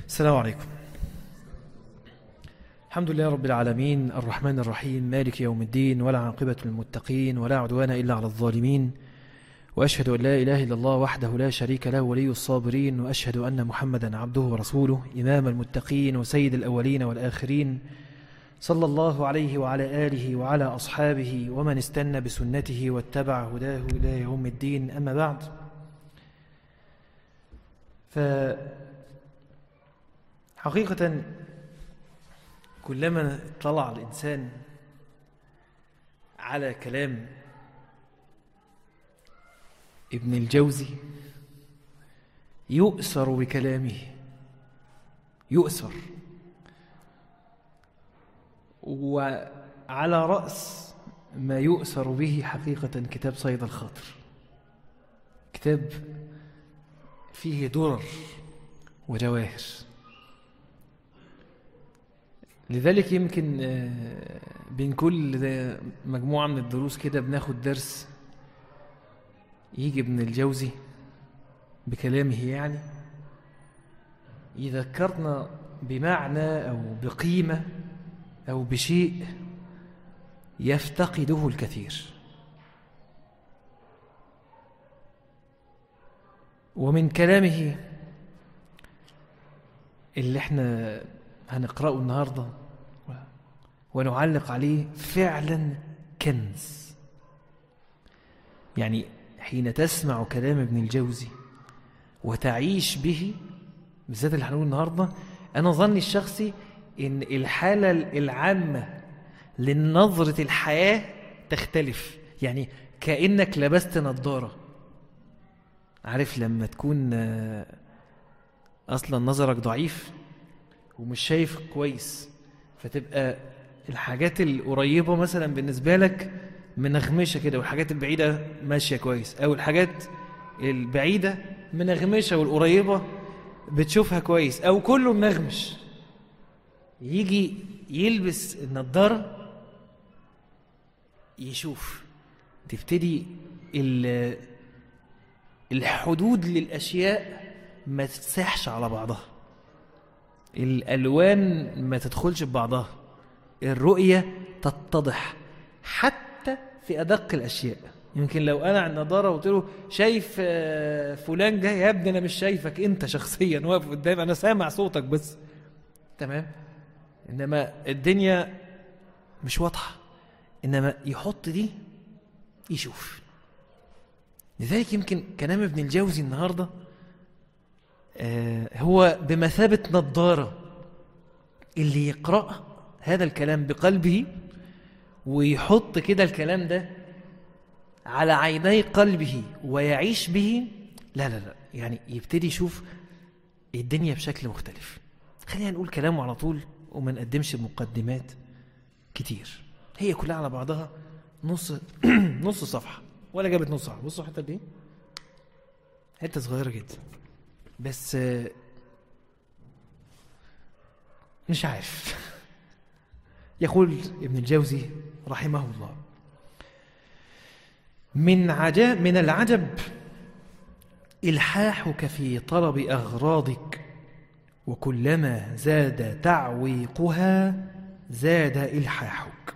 السلام عليكم الحمد لله رب العالمين الرحمن الرحيم مالك يوم الدين ولا عاقبة للمتقين ولا عدوان إلا على الظالمين وأشهد أن لا إله إلا الله وحده لا شريك له ولي الصابرين وأشهد أن محمدا عبده ورسوله إمام المتقين وسيد الأولين والآخرين صلى الله عليه وعلى آله وعلى أصحابه ومن استنى بسنته واتبع هداه إلى يوم الدين أما بعد فحقيقة كلما طلع الإنسان على كلام ابن الجوزي يؤسر بكلامه يؤسر وعلى رأس ما يؤسر به حقيقة كتاب صيد الخاطر كتاب فيه درر وجواهر لذلك يمكن آه، بين كل ده مجموعة من الدروس كده بناخد درس يجي ابن الجوزي بكلامه يعني يذكرنا بمعنى أو بقيمة أو بشيء يفتقده الكثير ومن كلامه اللي احنا هنقرأه النهاردة ونعلق عليه فعلا كنز يعني حين تسمع كلام ابن الجوزي وتعيش به بالذات اللي هنقول النهارده انا ظني الشخصي ان الحاله العامه لنظره الحياه تختلف يعني كانك لبست نظاره عارف لما تكون آه، اصلا نظرك ضعيف ومش شايف كويس فتبقى الحاجات القريبه مثلا بالنسبه لك منغمشه كده والحاجات البعيده ماشيه كويس او الحاجات البعيده منغمشه والقريبه بتشوفها كويس او كله منغمش يجي يلبس النضاره يشوف تبتدي ال- الحدود للاشياء ما تتساحش على بعضها الالوان ما تدخلش ببعضها الرؤيه تتضح حتى في ادق الاشياء يمكن لو انا على النضاره وقلت له شايف آه، فلان جاي يا ابني انا مش شايفك انت شخصيا واقف قدامي انا سامع صوتك بس تمام انما الدنيا مش واضحه انما يحط دي يشوف لذلك يمكن كلام ابن الجوزي النهارده آه، هو بمثابه نضاره اللي يقرأ هذا الكلام بقلبه ويحط كده الكلام ده على عيني قلبه ويعيش به لا لا لا يعني يبتدي يشوف الدنيا بشكل مختلف خلينا نقول كلامه على طول وما نقدمش مقدمات كتير هي كلها على بعضها نص نص صفحة ولا جابت نص صفحة بصوا الحتة دي حتة صغيرة جدا بس آه، مش عارف يقول ابن الجوزي رحمه الله من عجب من العجب إلحاحك في طلب أغراضك وكلما زاد تعويقها زاد إلحاحك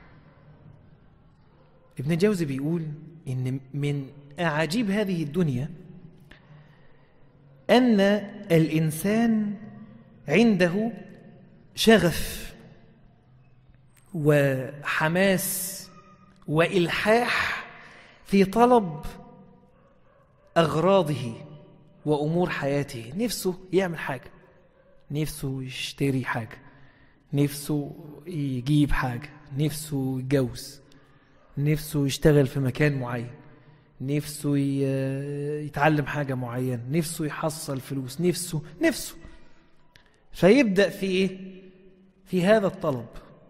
ابن الجوزي بيقول إن من أعاجيب هذه الدنيا أن الإنسان عنده شغف وحماس والحاح في طلب اغراضه وامور حياته نفسه يعمل حاجه نفسه يشتري حاجه نفسه يجيب حاجه نفسه يتجوز نفسه يشتغل في مكان معين نفسه ي- يتعلم حاجه معينه نفسه يحصل فلوس نفسه نفسه فيبدا في ايه في هذا الطلب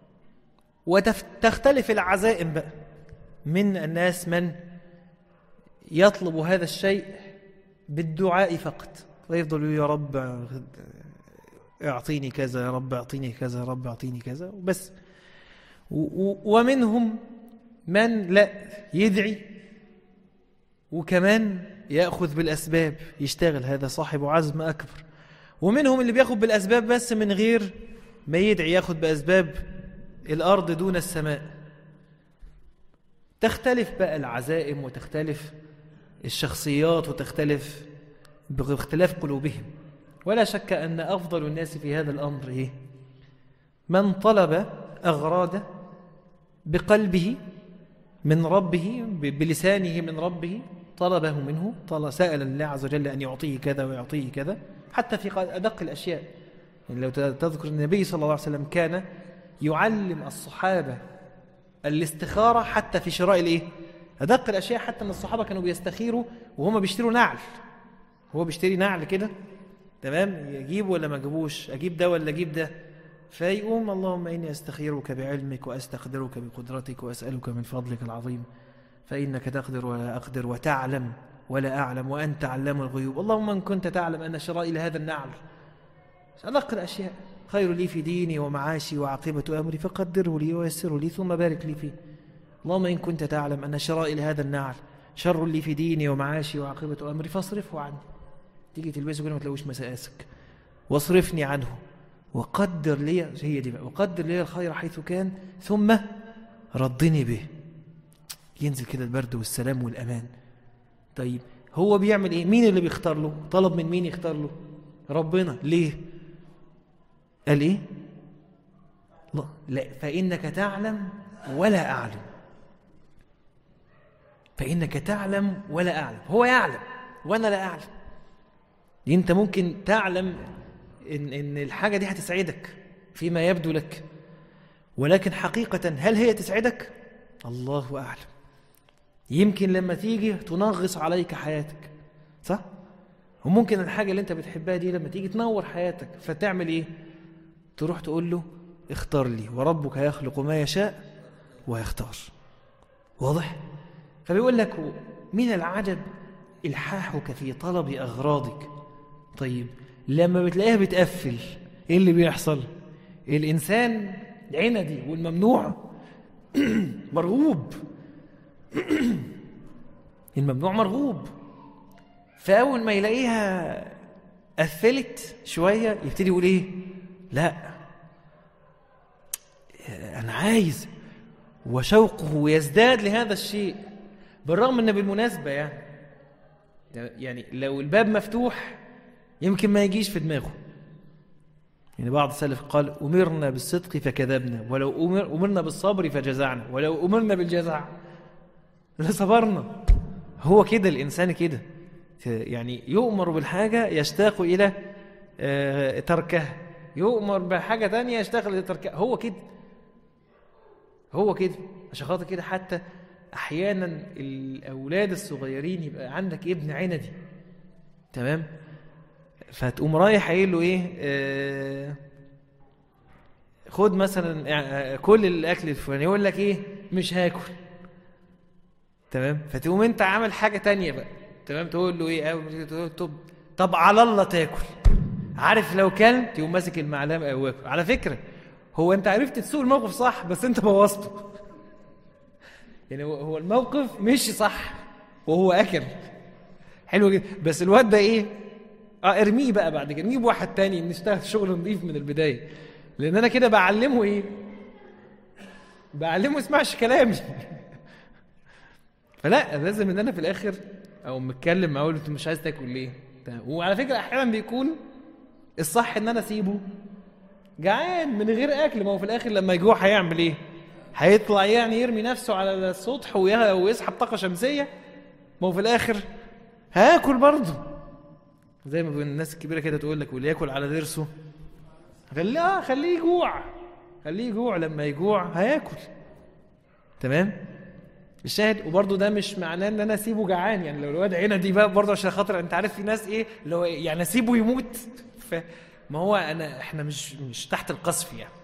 وتختلف العزائم بقى من الناس من يطلب هذا الشيء بالدعاء فقط ويفضل يقول يا رب اعطيني كذا يا رب اعطيني كذا يا رب اعطيني كذا وبس و- و- ومنهم من لا يدعي وكمان ياخذ بالاسباب يشتغل هذا صاحب عزم اكبر ومنهم اللي بياخد بالأسباب بس من غير ما يدعي ياخد بأسباب الأرض دون السماء تختلف بقى العزائم وتختلف الشخصيات وتختلف باختلاف قلوبهم ولا شك أن أفضل الناس في هذا الأمر إيه؟ من طلب أغراضه بقلبه من ربه بلسانه من ربه طلبه منه طلب سأل الله عز وجل أن يعطيه كذا ويعطيه كذا حتى في أدق الأشياء يعني لو تذكر النبي صلى الله عليه وسلم كان يعلم الصحابة الاستخارة حتى في شراء الايه أدق الأشياء حتى أن الصحابة كانوا بيستخيروا وهم بيشتروا نعل هو بيشتري نعل كده تمام يجيب ولا ما جيبوش أجيب ده ولا أجيب ده فيقوم اللهم إني أستخيرك بعلمك وأستقدرك بقدرتك وأسألك من فضلك العظيم فإنك تقدر ولا أقدر وتعلم ولا أعلم وأنت علام الغيوب اللهم إن كنت تعلم أن شرائي لهذا النعل أدق الأشياء خير لي في ديني ومعاشي وعاقبة أمري فقدره لي ويسره لي ثم بارك لي فيه اللهم إن كنت تعلم أن شرائي لهذا النعل شر لي في ديني ومعاشي وعاقبة أمري فاصرفه عني تيجي تلبسه كده ما تلاقوش مساسك واصرفني عنه وقدر لي هي دي بقى وقدر لي الخير حيث كان ثم ردني به ينزل كده البرد والسلام والأمان طيب هو بيعمل ايه مين اللي بيختار له طلب من مين يختار له ربنا ليه قال ايه لا, لا فإنك تعلم ولا أعلم فإنك تعلم ولا أعلم هو يعلم وأنا لا أعلم انت ممكن تعلم إن, إن الحاجة دي هتسعدك فيما يبدو لك ولكن حقيقة هل هي تسعدك الله أعلم يمكن لما تيجي تنغص عليك حياتك صح وممكن الحاجة اللي انت بتحبها دي لما تيجي تنور حياتك فتعمل ايه تروح تقول له اختار لي وربك يخلق ما يشاء ويختار واضح فبيقول لك من العجب الحاحك في طلب أغراضك طيب لما بتلاقيها بتقفل ايه اللي بيحصل الإنسان العندي والممنوع مرغوب الممنوع مرغوب فأول ما يلاقيها قفلت شوية يبتدي يقول إيه لا أنا عايز وشوقه يزداد لهذا الشيء بالرغم أن بالمناسبة يعني يعني لو الباب مفتوح يمكن ما يجيش في دماغه يعني بعض السلف قال أمرنا بالصدق فكذبنا ولو أمر أمرنا بالصبر فجزعنا ولو أمرنا بالجزع لصبرنا هو كده الإنسان كده يعني يؤمر بالحاجة يشتاق إلى تركها يؤمر بحاجة تانية يشتاق إلى تركها هو كده هو كده عشان خاطر كده حتى أحيانا الأولاد الصغيرين يبقى عندك ابن عندي تمام فتقوم رايح قايل له ايه آه خد مثلا يعني كل الاكل الفلاني يقول لك ايه مش هاكل تمام فتقوم انت عامل حاجه تانية بقى تمام تقول له ايه تقول طب طب على الله تاكل عارف لو كان تقوم ماسك المعلمه او واكل على فكره هو انت عرفت تسوق الموقف صح بس انت بوظته يعني هو الموقف مش صح وهو اكل حلو جدا بس الواد ده ايه اه ارميه بقى بعد كده نجيب واحد تاني نشتغل شغل نظيف من البدايه لان انا كده بعلمه ايه بعلمه يسمعش كلامي فلا لازم ان انا في الاخر او متكلم معاه انت مش عايز تاكل ليه وعلى فكره احيانا بيكون الصح ان انا اسيبه جعان من غير اكل ما هو في الاخر لما يجوع هيعمل ايه هيطلع يعني يرمي نفسه على السطح ويسحب طاقه شمسيه ما هو في الاخر هاكل برضه زي ما الناس الكبيره كده تقول لك واللي ياكل على ضرسه خليه اه خليه يجوع خليه يجوع لما يجوع هياكل تمام الشاهد وبرضه ده مش معناه ان انا اسيبه جعان يعني لو الواد عينه دي بقى برضه عشان خاطر انت عارف في ناس ايه لو يعني اسيبه يموت فما هو انا احنا مش مش تحت القصف يعني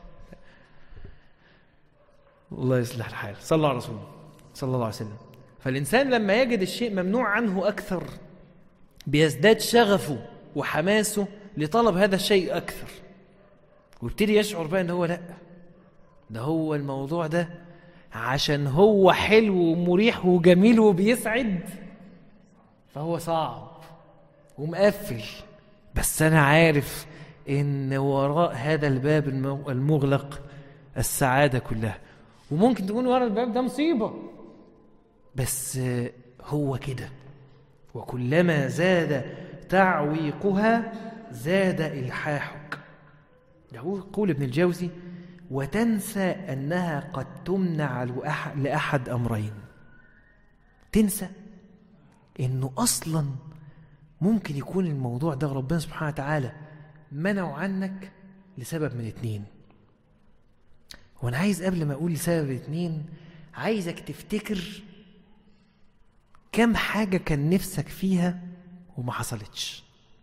الله يصلح الحال صلى الله على رسوله صلى الله عليه وسلم فالانسان لما يجد الشيء ممنوع عنه اكثر بيزداد شغفه وحماسه لطلب هذا الشيء اكثر ويبتدي يشعر بقى ان هو لا ده هو الموضوع ده عشان هو حلو ومريح وجميل وبيسعد فهو صعب ومقفل بس انا عارف ان وراء هذا الباب المغ- المغلق السعاده كلها وممكن تكون ورا الباب ده مصيبه بس آه، هو كده وكلما زاد تعويقها زاد الحاحك يقول ابن الجوزي وتنسى انها قد تمنع لأح- لاحد امرين تنسى انه اصلا ممكن يكون الموضوع ده ربنا سبحانه وتعالى منعه عنك لسبب من اتنين وانا عايز قبل ما اقول لسبب اتنين عايزك تفتكر كم حاجة كان نفسك فيها وما حصلتش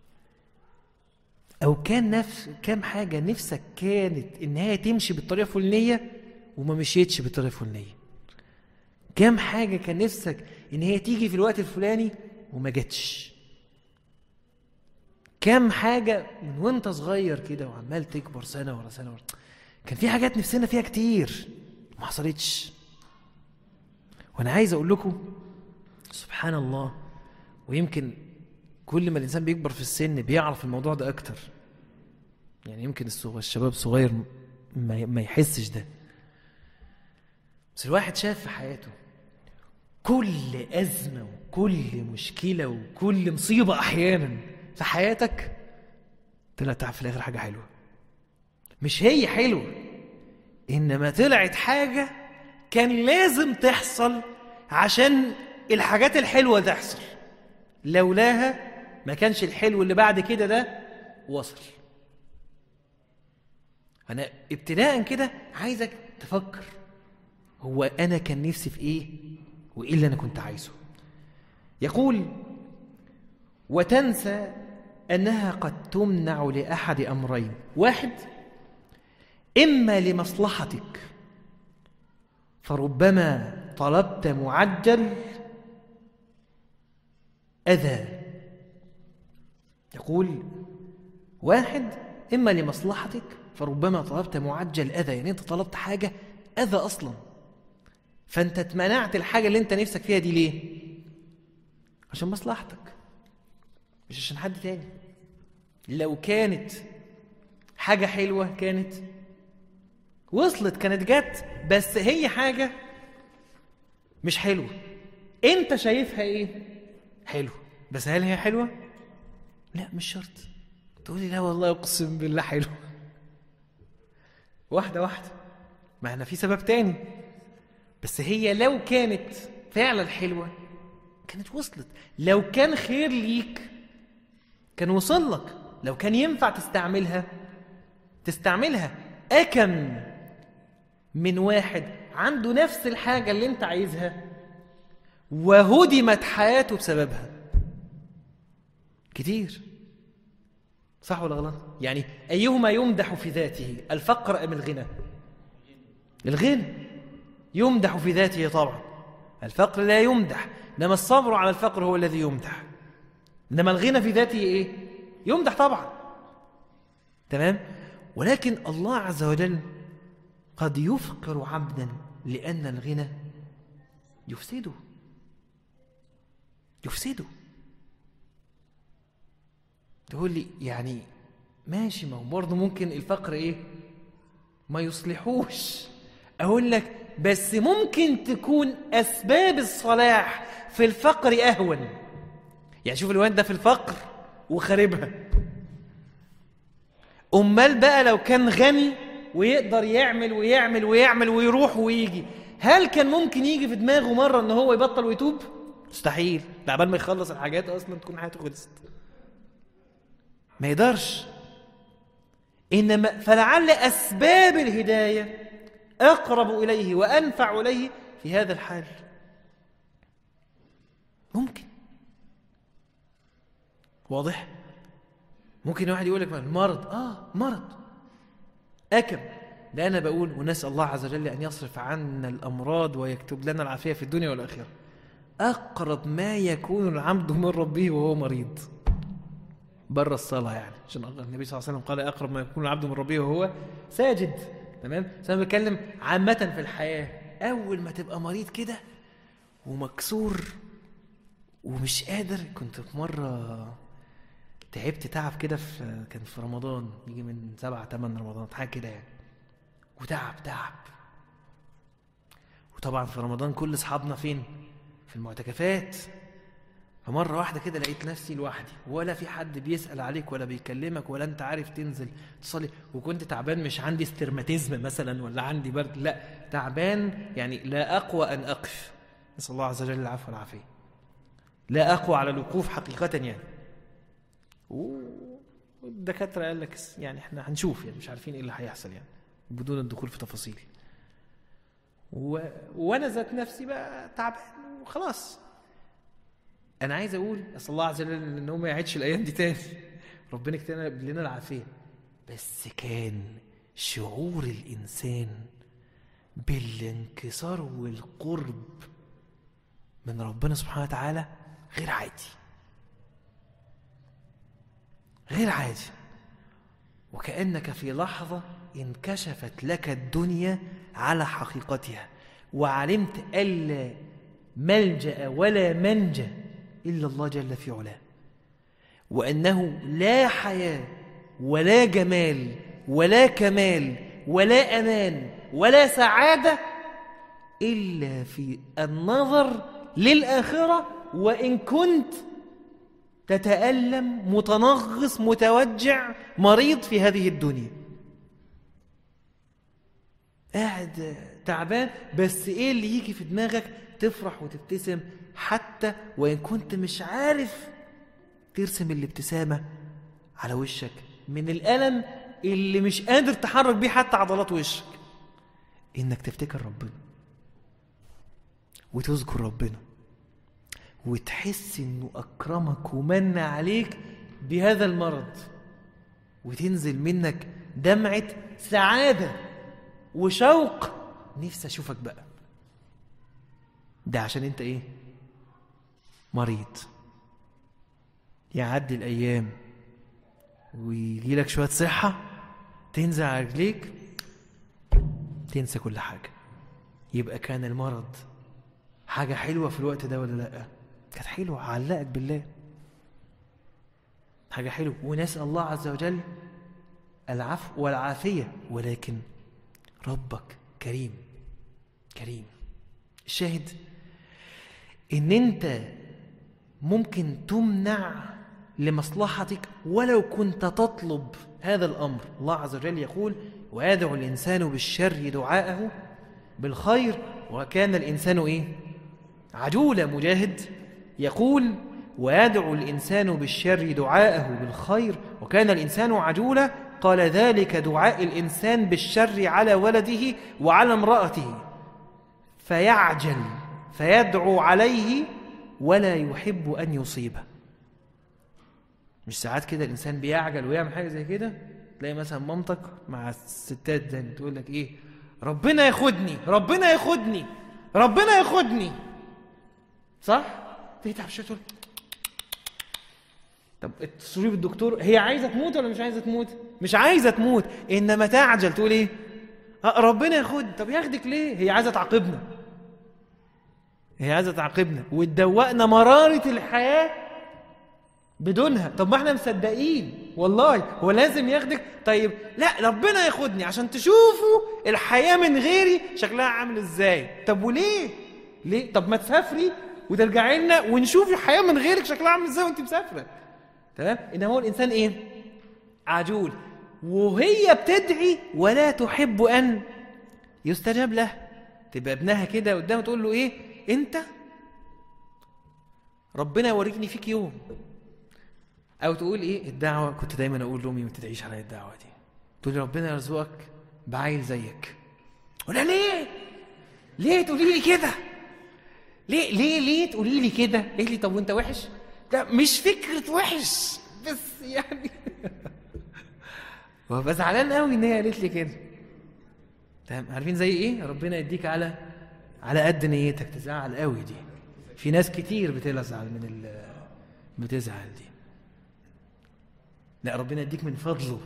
او كان نفس كم حاجة نفسك كانت ان هي تمشي بالطريقة الفلانية وما مشيتش بالطريقة الفلانية كم حاجة كان نفسك ان هي تيجي في الوقت الفلاني وما جاتش كم حاجة من وانت صغير كده وعمال تكبر سنة ورا سنة ورا كان في حاجات نفسنا فيها كتير ما حصلتش وانا عايز اقول لكم سبحان الله ويمكن كل ما الانسان بيكبر في السن بيعرف الموضوع ده اكتر يعني يمكن الصغ- الشباب الصغير ما ما يحسش ده بس الواحد شاف في حياته كل أزمة وكل مشكلة وكل مصيبة أحيانا في حياتك طلعت في الآخر حاجة حلوة مش هي حلوة إنما طلعت حاجة كان لازم تحصل عشان الحاجات الحلوة تحصل لولاها ما كانش الحلو اللي بعد كده ده وصل أنا ابتداء كده عايزك تفكر هو أنا كان نفسي في إيه وإيه اللي أنا كنت عايزه يقول وتنسى أنها قد تمنع لأحد أمرين واحد إما لمصلحتك فربما طلبت معجل أذى يقول واحد إما لمصلحتك فربما طلبت معجل أذى يعني أنت طلبت حاجة أذى أصلا فأنت اتمنعت الحاجة اللي أنت نفسك فيها دي ليه؟ عشان مصلحتك مش عشان حد تاني لو كانت حاجة حلوة كانت وصلت كانت جت بس هي حاجة مش حلوة انت شايفها ايه حلو بس هل هي حلوة لا مش شرط تقولي لا والله اقسم بالله حلو واحدة واحدة ما احنا في سبب تاني بس هي لو كانت فعلا حلوة كانت وصلت لو كان خير ليك كان وصل لك لو كان ينفع تستعملها تستعملها أكم من واحد عنده نفس الحاجة اللي انت عايزها وهدمت حياته بسببها كتير صح ولا غلط يعني أيهما يمدح في ذاته الفقر أم الغنى الغنى يمدح في ذاته طبعا الفقر لا يمدح إنما الصبر على الفقر هو الذي يمدح إنما الغنى في ذاته إيه يمدح طبعا تمام ولكن الله عز وجل قد يفقر عبدا لأن الغنى يفسده يفسده تقول لي يعني ماشي ما هو برضه ممكن الفقر ايه ما يصلحوش اقول لك بس ممكن تكون اسباب الصلاح في الفقر اهون يعني شوف الواد ده في الفقر وخاربها امال بقى لو كان غني ويقدر يعمل ويعمل ويعمل ويروح ويجي هل كان ممكن يجي في دماغه مره ان هو يبطل ويتوب مستحيل ده عبال ما يخلص الحاجات اصلا تكون حياته خلصت ما يقدرش انما فلعل اسباب الهدايه اقرب اليه وانفع اليه في هذا الحال ممكن واضح ممكن واحد يقول لك المرض اه مرض اكم ده انا بقول ونسال الله عز وجل ان يصرف عنا الامراض ويكتب لنا العافيه في الدنيا والاخره اقرب ما يكون العبد من ربه وهو مريض بره الصلاه يعني عشان النبي صلى الله عليه وسلم قال اقرب ما يكون العبد من ربه وهو ساجد تمام بس انا بتكلم عامه في الحياه اول ما تبقى مريض كده ومكسور ومش قادر كنت في مره تعبت تعب كده في كان في رمضان يجي من سبعة تمن رمضان حاجه كده يعني وتعب تعب وطبعا في رمضان كل اصحابنا فين في المعتكفات فمرة واحدة كده لقيت نفسي لوحدي ولا في حد بيسأل عليك ولا بيكلمك ولا انت عارف تنزل تصلي وكنت تعبان مش عندي استرماتيزم مثلا ولا عندي برد لا تعبان يعني لا أقوى أن أقف نسأل الله عز وجل العفو والعافية لا أقوى على الوقوف حقيقة يعني و- والدكاترة قال لك يعني احنا هنشوف يعني مش عارفين ايه اللي هيحصل يعني بدون الدخول في تفاصيل و... وانا ذات نفسي بقى تعبان وخلاص انا عايز اقول اسال الله عز وجل ان هو ما يعيدش الايام دي تاني ربنا يكتب لنا العافيه بس كان شعور الانسان بالانكسار والقرب من ربنا سبحانه وتعالى غير عادي غير عادي وكأنك في لحظة انكشفت لك الدنيا على حقيقتها وعلمت ألا ملجأ ولا منجى إلا الله جل في علاه وأنه لا حياة ولا جمال ولا كمال ولا أمان ولا سعادة إلا في النظر للآخرة وإن كنت تتألم متنغص متوجع مريض في هذه الدنيا قاعد تعبان بس ايه اللي يجي في دماغك تفرح وتبتسم حتى وان كنت مش عارف ترسم الابتسامة على وشك من الألم اللي مش قادر تحرك بيه حتى عضلات وشك انك تفتكر ربنا وتذكر ربنا وتحس انه اكرمك ومن عليك بهذا المرض وتنزل منك دمعة سعادة وشوق نفسي اشوفك بقى ده عشان انت ايه مريض يعدي الايام ويجي لك شويه صحه تنزل على رجليك تنسى كل حاجه يبقى كان المرض حاجه حلوه في الوقت ده ولا لا كانت حلوه علقك بالله حاجه حلوه ونسال الله عز وجل العفو والعافيه ولكن ربك كريم كريم الشاهد ان انت ممكن تمنع لمصلحتك ولو كنت تطلب هذا الامر الله عز وجل يقول ويدعو الانسان بالشر دعاءه بالخير وكان الانسان ايه عجولا مجاهد يقول ويدعو الانسان بالشر دعاءه بالخير وكان الانسان عجولا قال ذلك دعاء الانسان بالشر على ولده وعلى امراته فيعجل فيدعو عليه ولا يحب ان يصيبه مش ساعات كده الانسان بيعجل ويعمل حاجه زي كده تلاقي مثلا مامتك مع الستات دي تقول لك ايه ربنا ياخدني ربنا ياخدني ربنا ياخدني صح تتعب شويه تقول طب اتصلي بالدكتور هي عايزه تموت ولا مش عايزه تموت مش عايزه تموت انما تعجل تقول ايه آه ربنا ياخد طب ياخدك ليه هي عايزه تعاقبنا هي عايزه تعاقبنا وتدوقنا مراره الحياه بدونها طب ما احنا مصدقين والله هو لازم ياخدك طيب لا ربنا ياخدني عشان تشوفوا الحياه من غيري شكلها عامل ازاي طب وليه ليه طب ما تسافري وترجعي لنا ونشوف الحياه من غيرك شكلها عامل ازاي وانت مسافره تمام انما هو الانسان ايه عجول وهي بتدعي ولا تحب ان يستجاب له تبقى ابنها كده قدامه تقول له ايه انت ربنا يوريكني فيك يوم او تقول ايه الدعوه كنت دايما اقول لامي ما تدعيش على الدعوه دي تقول لي ربنا يرزقك بعيل زيك ولا ليه ليه تقولي لي كده ليه ليه ليه تقولي لي كده قالت لي طب وانت وحش ده مش فكره وحش بس يعني وابقى زعلان قوي ان هي قالت لي كده تمام عارفين زي ايه ربنا يديك على على قد نيتك تزعل قوي دي في ناس كتير بتزعل من ال بتزعل دي لا ربنا يديك من فضله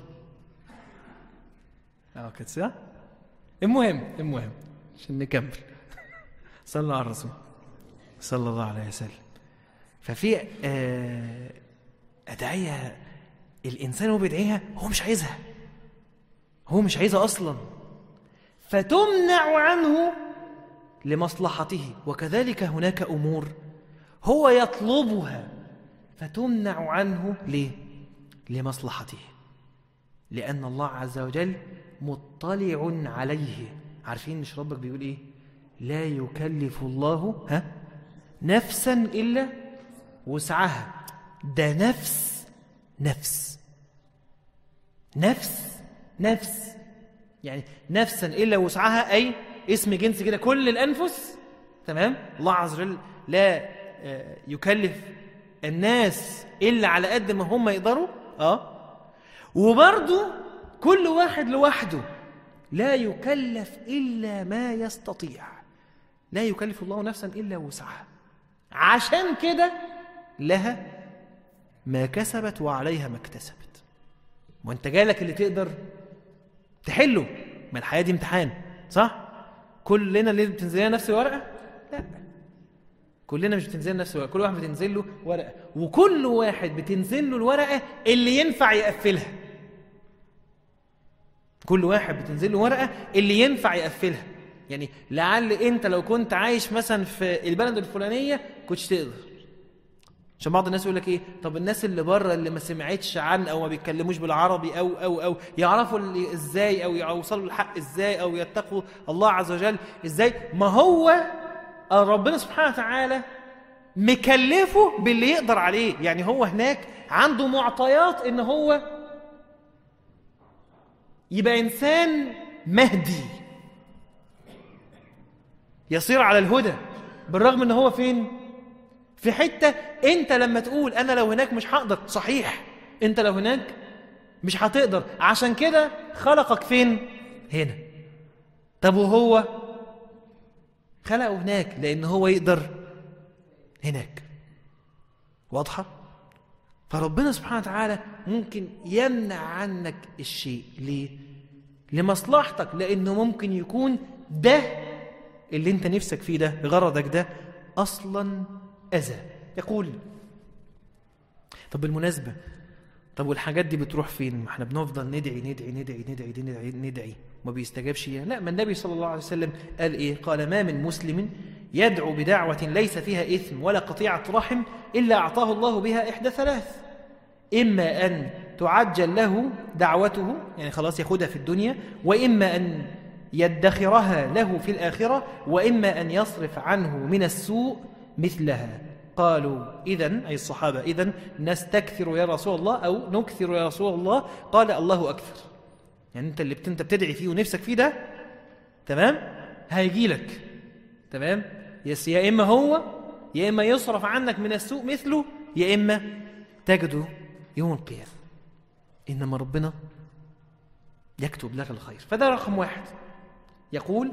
اه كده صح المهم المهم عشان نكمل صلى على الرسول صلى الله عليه وسلم ففي آه أدعية الإنسان وهو بيدعيها هو مش عايزها هو مش عايزها أصلا فتمنع عنه لمصلحته وكذلك هناك أمور هو يطلبها فتمنع عنه ليه؟ لمصلحته لأن الله عز وجل مطلع عليه عارفين مش ربك بيقول إيه؟ لا يكلف الله ها نفسا إلا وسعها ده نفس نفس نفس نفس يعني نفسا إلا وسعها أي اسم جنس كده كل الأنفس تمام الله عز وجل لا آه، يكلف الناس إلا على قد ما هم يقدروا آه وبرضو كل واحد لوحده لا يكلف إلا ما يستطيع لا يكلف الله نفسا إلا وسعها عشان كده لها ما كسبت وعليها ما اكتسبت وانت جالك اللي تقدر تحله ما الحياة دي امتحان صح؟ كلنا اللي بتنزل لنا نفس الورقة؟ لا كلنا مش بتنزل نفس الورقة كل واحد بتنزل له ورقة وكل واحد بتنزل له الورقة اللي ينفع يقفلها كل واحد بتنزل له ورقة اللي ينفع يقفلها يعني لعل انت لو كنت عايش مثلا في البلد الفلانية كنتش تقدر عشان بعض الناس يقول لك ايه طب الناس اللي بره اللي ما سمعتش عن او ما بيتكلموش بالعربي او او او يعرفوا اللي ازاي او يوصلوا للحق ازاي او يتقوا الله عز وجل ازاي ما هو ربنا سبحانه وتعالى مكلفه باللي يقدر عليه يعني هو هناك عنده معطيات ان هو يبقى انسان مهدي يصير على الهدى بالرغم ان هو فين في حتة انت لما تقول انا لو هناك مش هقدر صحيح انت لو هناك مش هتقدر عشان كده خلقك فين هنا طب وهو خلقه هناك لان هو يقدر هناك واضحة فربنا سبحانه وتعالى ممكن يمنع عنك الشيء ليه لمصلحتك لانه ممكن يكون ده اللي انت نفسك فيه ده غرضك ده اصلا اذى يقول طب بالمناسبه طب والحاجات دي بتروح فين ما احنا بنفضل ندعي ندعي ندعي ندعي ندعي ندعي ما بيستجابش ليها لا ما النبي صلى الله عليه وسلم قال ايه قال ما من مسلم يدعو بدعوه ليس فيها اثم ولا قطيعه رحم الا اعطاه الله بها احدى ثلاث اما ان تعجل له دعوته يعني خلاص ياخدها في الدنيا واما ان يدخرها له في الآخرة وإما أن يصرف عنه من السوء مثلها قالوا إذن أي الصحابة إذن نستكثر يا رسول الله أو نكثر يا رسول الله قال الله أكثر يعني أنت اللي أنت بتدعي فيه ونفسك فيه ده تمام هيجي لك تمام يس يا إما هو يا إما يصرف عنك من السوء مثله يا إما تجده يوم القيامة إنما ربنا يكتب لك الخير فده رقم واحد يقول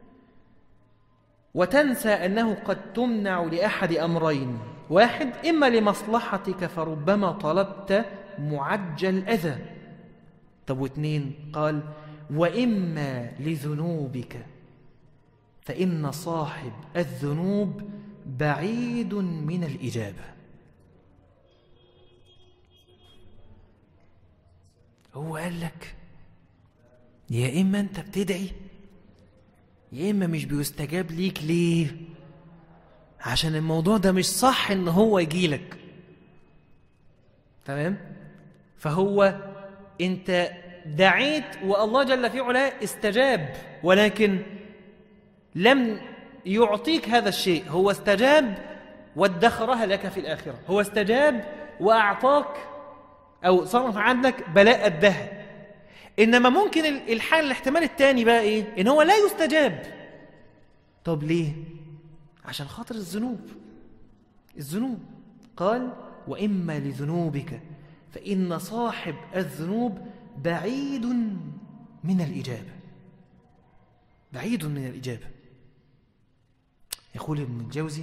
وتنسى أنه قد تمنع لأحد أمرين واحد إما لمصلحتك فربما طلبت معجل أذى طب واثنين قال وإما لذنوبك فإن صاحب الذنوب بعيد من الإجابة هو قال لك يا إما أنت بتدعي يا إما مش بيستجاب ليك ليه عشان الموضوع ده مش صح إن هو يجيلك تمام فهو أنت دعيت والله جل في علاه استجاب ولكن لم يعطيك هذا الشيء هو استجاب وادخرها لك في الآخرة هو استجاب وأعطاك أو صرف عنك بلاء الدهر إنما ممكن الحال الاحتمال الثاني بقى إيه؟ إن هو لا يستجاب طب ليه؟ عشان خاطر الذنوب الذنوب قال وإما لذنوبك فإن صاحب الذنوب بعيد من الإجابة بعيد من الإجابة يقول ابن الجوزي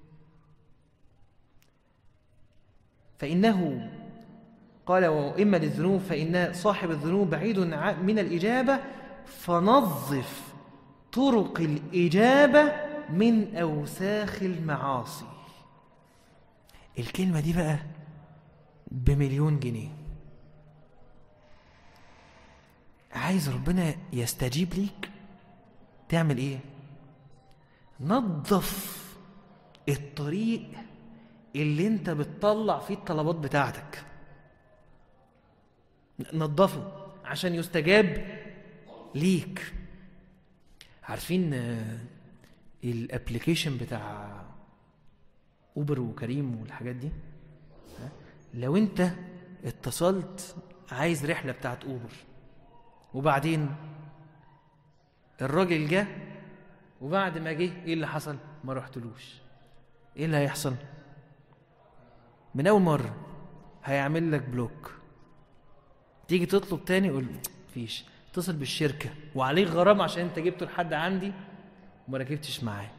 فإنه قال وإما للذنوب فإن صاحب الذنوب بعيد من الإجابة فنظف طرق الإجابة من أوساخ المعاصي الكلمة دي بقى بمليون جنيه عايز ربنا يستجيب ليك تعمل ايه نظف الطريق اللي انت بتطلع فيه الطلبات بتاعتك نظفه عشان يستجاب ليك عارفين آه، الابلكيشن بتاع اوبر وكريم والحاجات دي ها؟ لو انت اتصلت عايز رحله بتاعت اوبر وبعدين الراجل جه وبعد ما جه ايه اللي حصل ما رحتلوش ايه اللي هيحصل من اول مره هيعمل لك بلوك تيجي تطلب تاني يقول مفيش اتصل بالشركه وعليك غرامه عشان انت جبته لحد عندي وما ركبتش معاه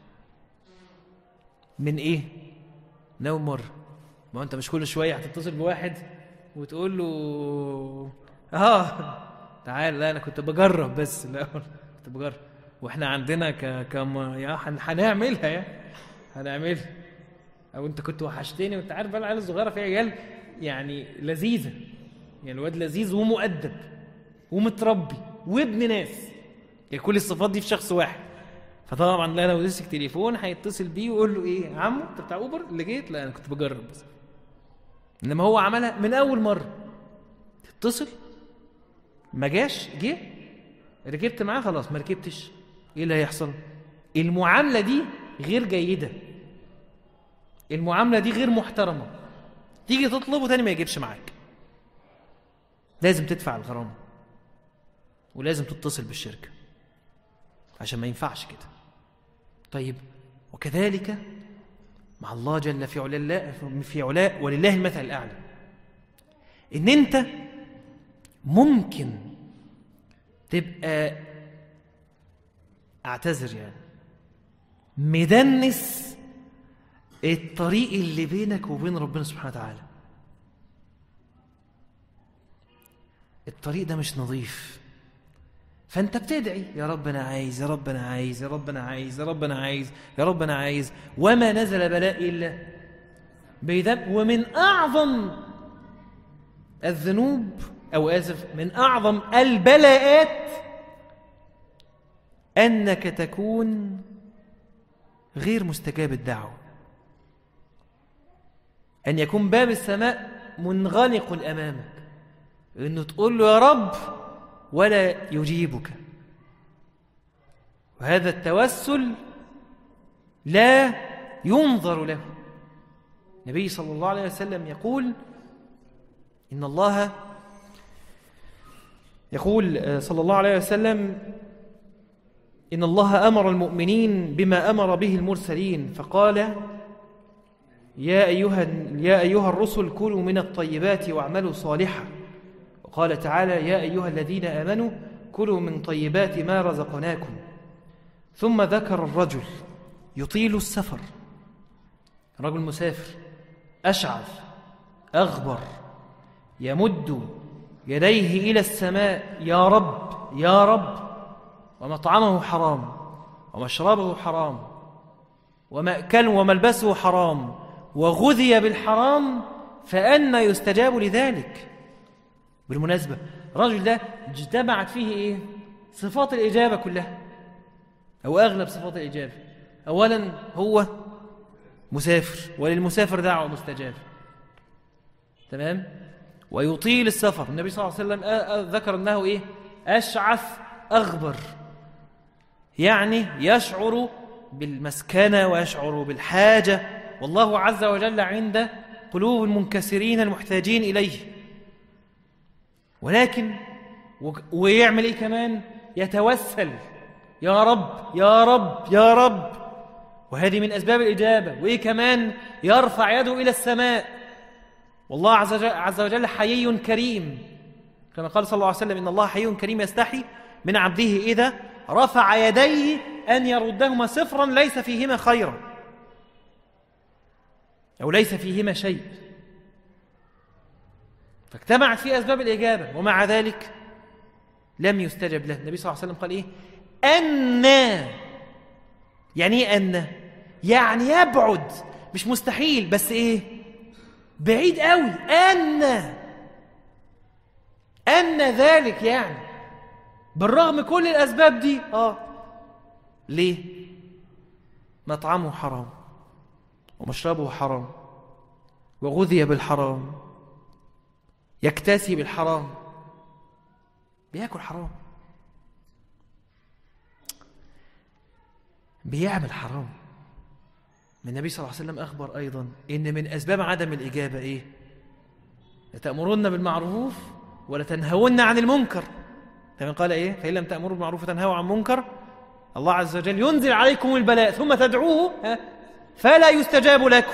من ايه من اول مره ما هو انت مش كل شويه هتتصل بواحد وتقول له اه تعال لا انا كنت بجرب بس لا كنت بجرب واحنا عندنا ك كم يا هن- هنعملها يا هنعملها او انت كنت وحشتني وانت عارف بقى العيال الصغيره في عيال يعني لذيذه يعني الواد لذيذ ومؤدب ومتربي وابن ناس يعني كل الصفات دي في شخص واحد فطبعا لا لو مسك تليفون هيتصل بيه ويقول له ايه عمو انت بتاع اوبر اللي جيت لا انا كنت بجرب بس انما هو عملها من اول مره تتصل ما جاش جه ركبت معاه خلاص ما ركبتش ايه اللي هيحصل المعامله دي غير جيده المعامله دي غير محترمه تيجي تطلبه تاني ما يجيبش معاك لازم تدفع الغرامه ولازم تتصل بالشركه عشان ما ينفعش كده طيب وكذلك مع الله جل في علاء في علاء ولله المثل الاعلى ان انت ممكن تبقى اعتذر يعني مدنس الطريق اللي بينك وبين ربنا سبحانه وتعالى الطريق ده مش نظيف فانت بتدعي يا رب انا عايز يا رب انا عايز يا رب انا عايز يا رب انا عايز يا رب انا عايز وما نزل بلاء الا بذنب ومن اعظم الذنوب او اسف من اعظم البلاءات انك تكون غير مستجاب الدعوه ان يكون باب السماء منغلق امامك انه تقول له يا رب ولا يجيبك وهذا التوسل لا ينظر له النبي صلى الله عليه وسلم يقول إن الله يقول آه، صلى الله عليه وسلم إن الله أمر المؤمنين بما أمر به المرسلين فقال يا أيها, يا أيها الرسل كلوا من الطيبات واعملوا صالحا وقال تعالى يا أيها الذين آمنوا كلوا من طيبات ما رزقناكم ثم ذكر الرجل يطيل السفر رجل مسافر أشعث أغبر يمد يديه إلى السماء يا رب يا رب ومطعمه حرام ومشربه حرام ومأكله وملبسه حرام وغذي بالحرام فأنا يستجاب لذلك بالمناسبة الرجل ده اجتمعت فيه إيه؟ صفات الإجابة كلها أو أغلب صفات الإجابة أولا هو مسافر وللمسافر دعوة مستجابة تمام ويطيل السفر النبي صلى الله عليه وسلم آ- آ- ذكر أنه إيه أشعث أغبر يعني يشعر بالمسكنة ويشعر بالحاجة والله عز وجل عند قلوب المنكسرين المحتاجين إليه ولكن و- ويعمل ايه كمان يتوسل يا رب يا رب يا رب وهذه من اسباب الاجابه وايه كمان يرفع يده الى السماء والله عز وجل, عز وجل حيي كريم كما قال صلى الله عليه وسلم ان الله حي كريم يستحي من عبده اذا رفع يديه ان يردهما صفرا ليس فيهما خيرا او ليس فيهما شيء فاجتمعت فيه أسباب الإجابة ومع ذلك لم يستجب له النبي صلى الله عليه وسلم قال إيه أن يعني إيه أن يعني يبعد مش مستحيل بس إيه بعيد قوي أن أن ذلك يعني بالرغم كل الاسباب دي اه ليه مطعمه حرام ومشربه حرام وغذي بالحرام يكتسي بالحرام بياكل حرام بيعمل حرام النبي صلى الله عليه وسلم أخبر أيضا إن من أسباب عدم الإجابة إيه لتأمرن بالمعروف ولا تنهون عن المنكر كما قال إيه فإن لم تأمروا بالمعروف وتنهوا عن منكر الله عز وجل ينزل عليكم البلاء ثم تدعوه ها، فلا يستجاب لكم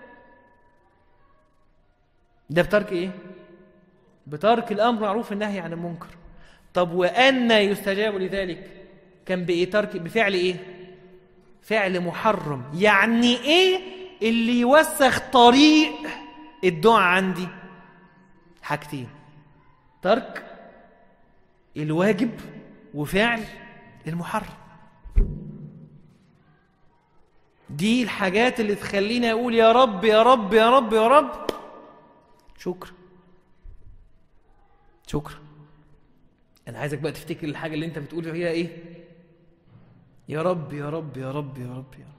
ده بترك إيه بترك الأمر بالمعروف والنهي عن المنكر طب وأن يستجاب لذلك كان بإيه ترك بفعل إيه فعل محرم يعني ايه اللي يوسخ طريق الدعاء عندي حاجتين ترك الواجب وفعل المحرم دي الحاجات اللي تخليني اقول يا رب يا رب يا رب يا رب شكرا شكرا انا عايزك بقى تفتكر الحاجه اللي انت بتقول فيها ايه يا رب يا رب يا رب يا رب يا رب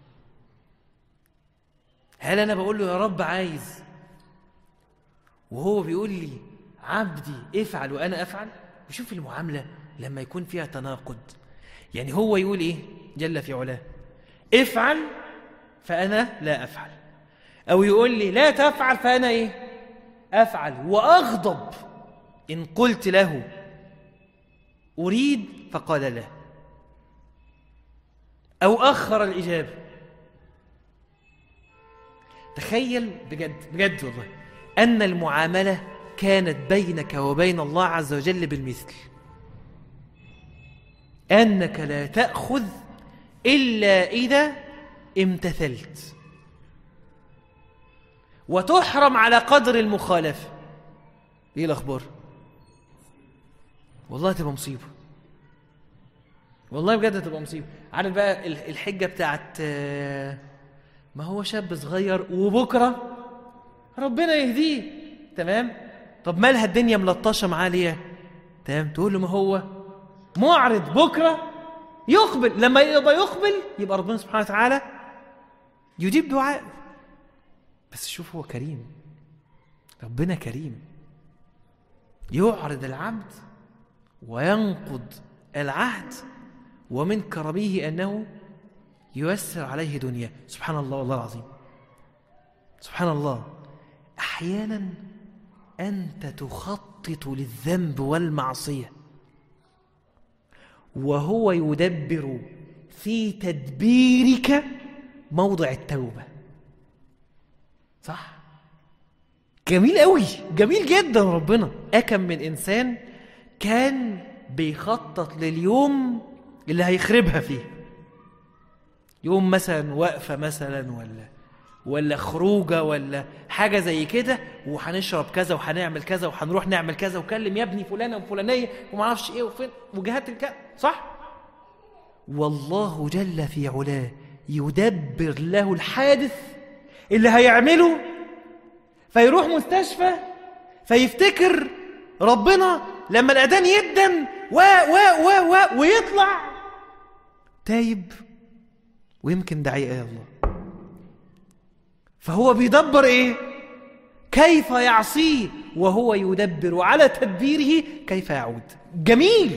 هل انا بقول له يا رب عايز وهو بيقول لي عبدي افعل وانا افعل وشوف المعامله لما يكون فيها تناقض يعني هو يقول ايه جل في علاه افعل فانا لا افعل او يقول لي لا تفعل فانا ايه افعل واغضب ان قلت له اريد فقال لا أو أخر الإجابة تخيل بجد بجد والله أن المعاملة كانت بينك وبين الله عز وجل بالمثل أنك لا تأخذ إلا إذا امتثلت وتحرم على قدر المخالفة إيه الأخبار؟ والله تبقى مصيبة والله بجد تبقى مصيبه عارف بقى ال- الحجه بتاعت آه، ما هو شاب صغير وبكره ربنا يهديه تمام طب مالها الدنيا ملطشه معاه ليه تمام تقول له ما هو معرض بكره يقبل لما يبقى يقبل يبقى ربنا سبحانه وتعالى يجيب دعاء بس شوف هو كريم ربنا كريم يعرض العبد وينقض العهد ومن كرمه أنه ييسر عليه دنياه سبحان الله والله العظيم سبحان الله أحيانا أنت تخطط للذنب والمعصية وهو يدبر في تدبيرك موضع التوبة صح جميل قوي جميل جدا ربنا أكم من إنسان كان بيخطط لليوم اللي هيخربها فيه يوم مثلا وقفة مثلا ولا ولا خروجة ولا حاجة زي كده وهنشرب كذا وهنعمل كذا وهنروح نعمل كذا وكلم يا ابني فلانة وفلانية وما اعرفش ايه وفين وجهات الك صح؟ والله جل في علاه يدبر له الحادث اللي هيعمله فيروح مستشفى فيفتكر ربنا لما الأذان يدن و و و و ويطلع تايب ويمكن دعية يا الله فهو بيدبر ايه كيف يعصيه وهو يدبر على تدبيره كيف يعود جميل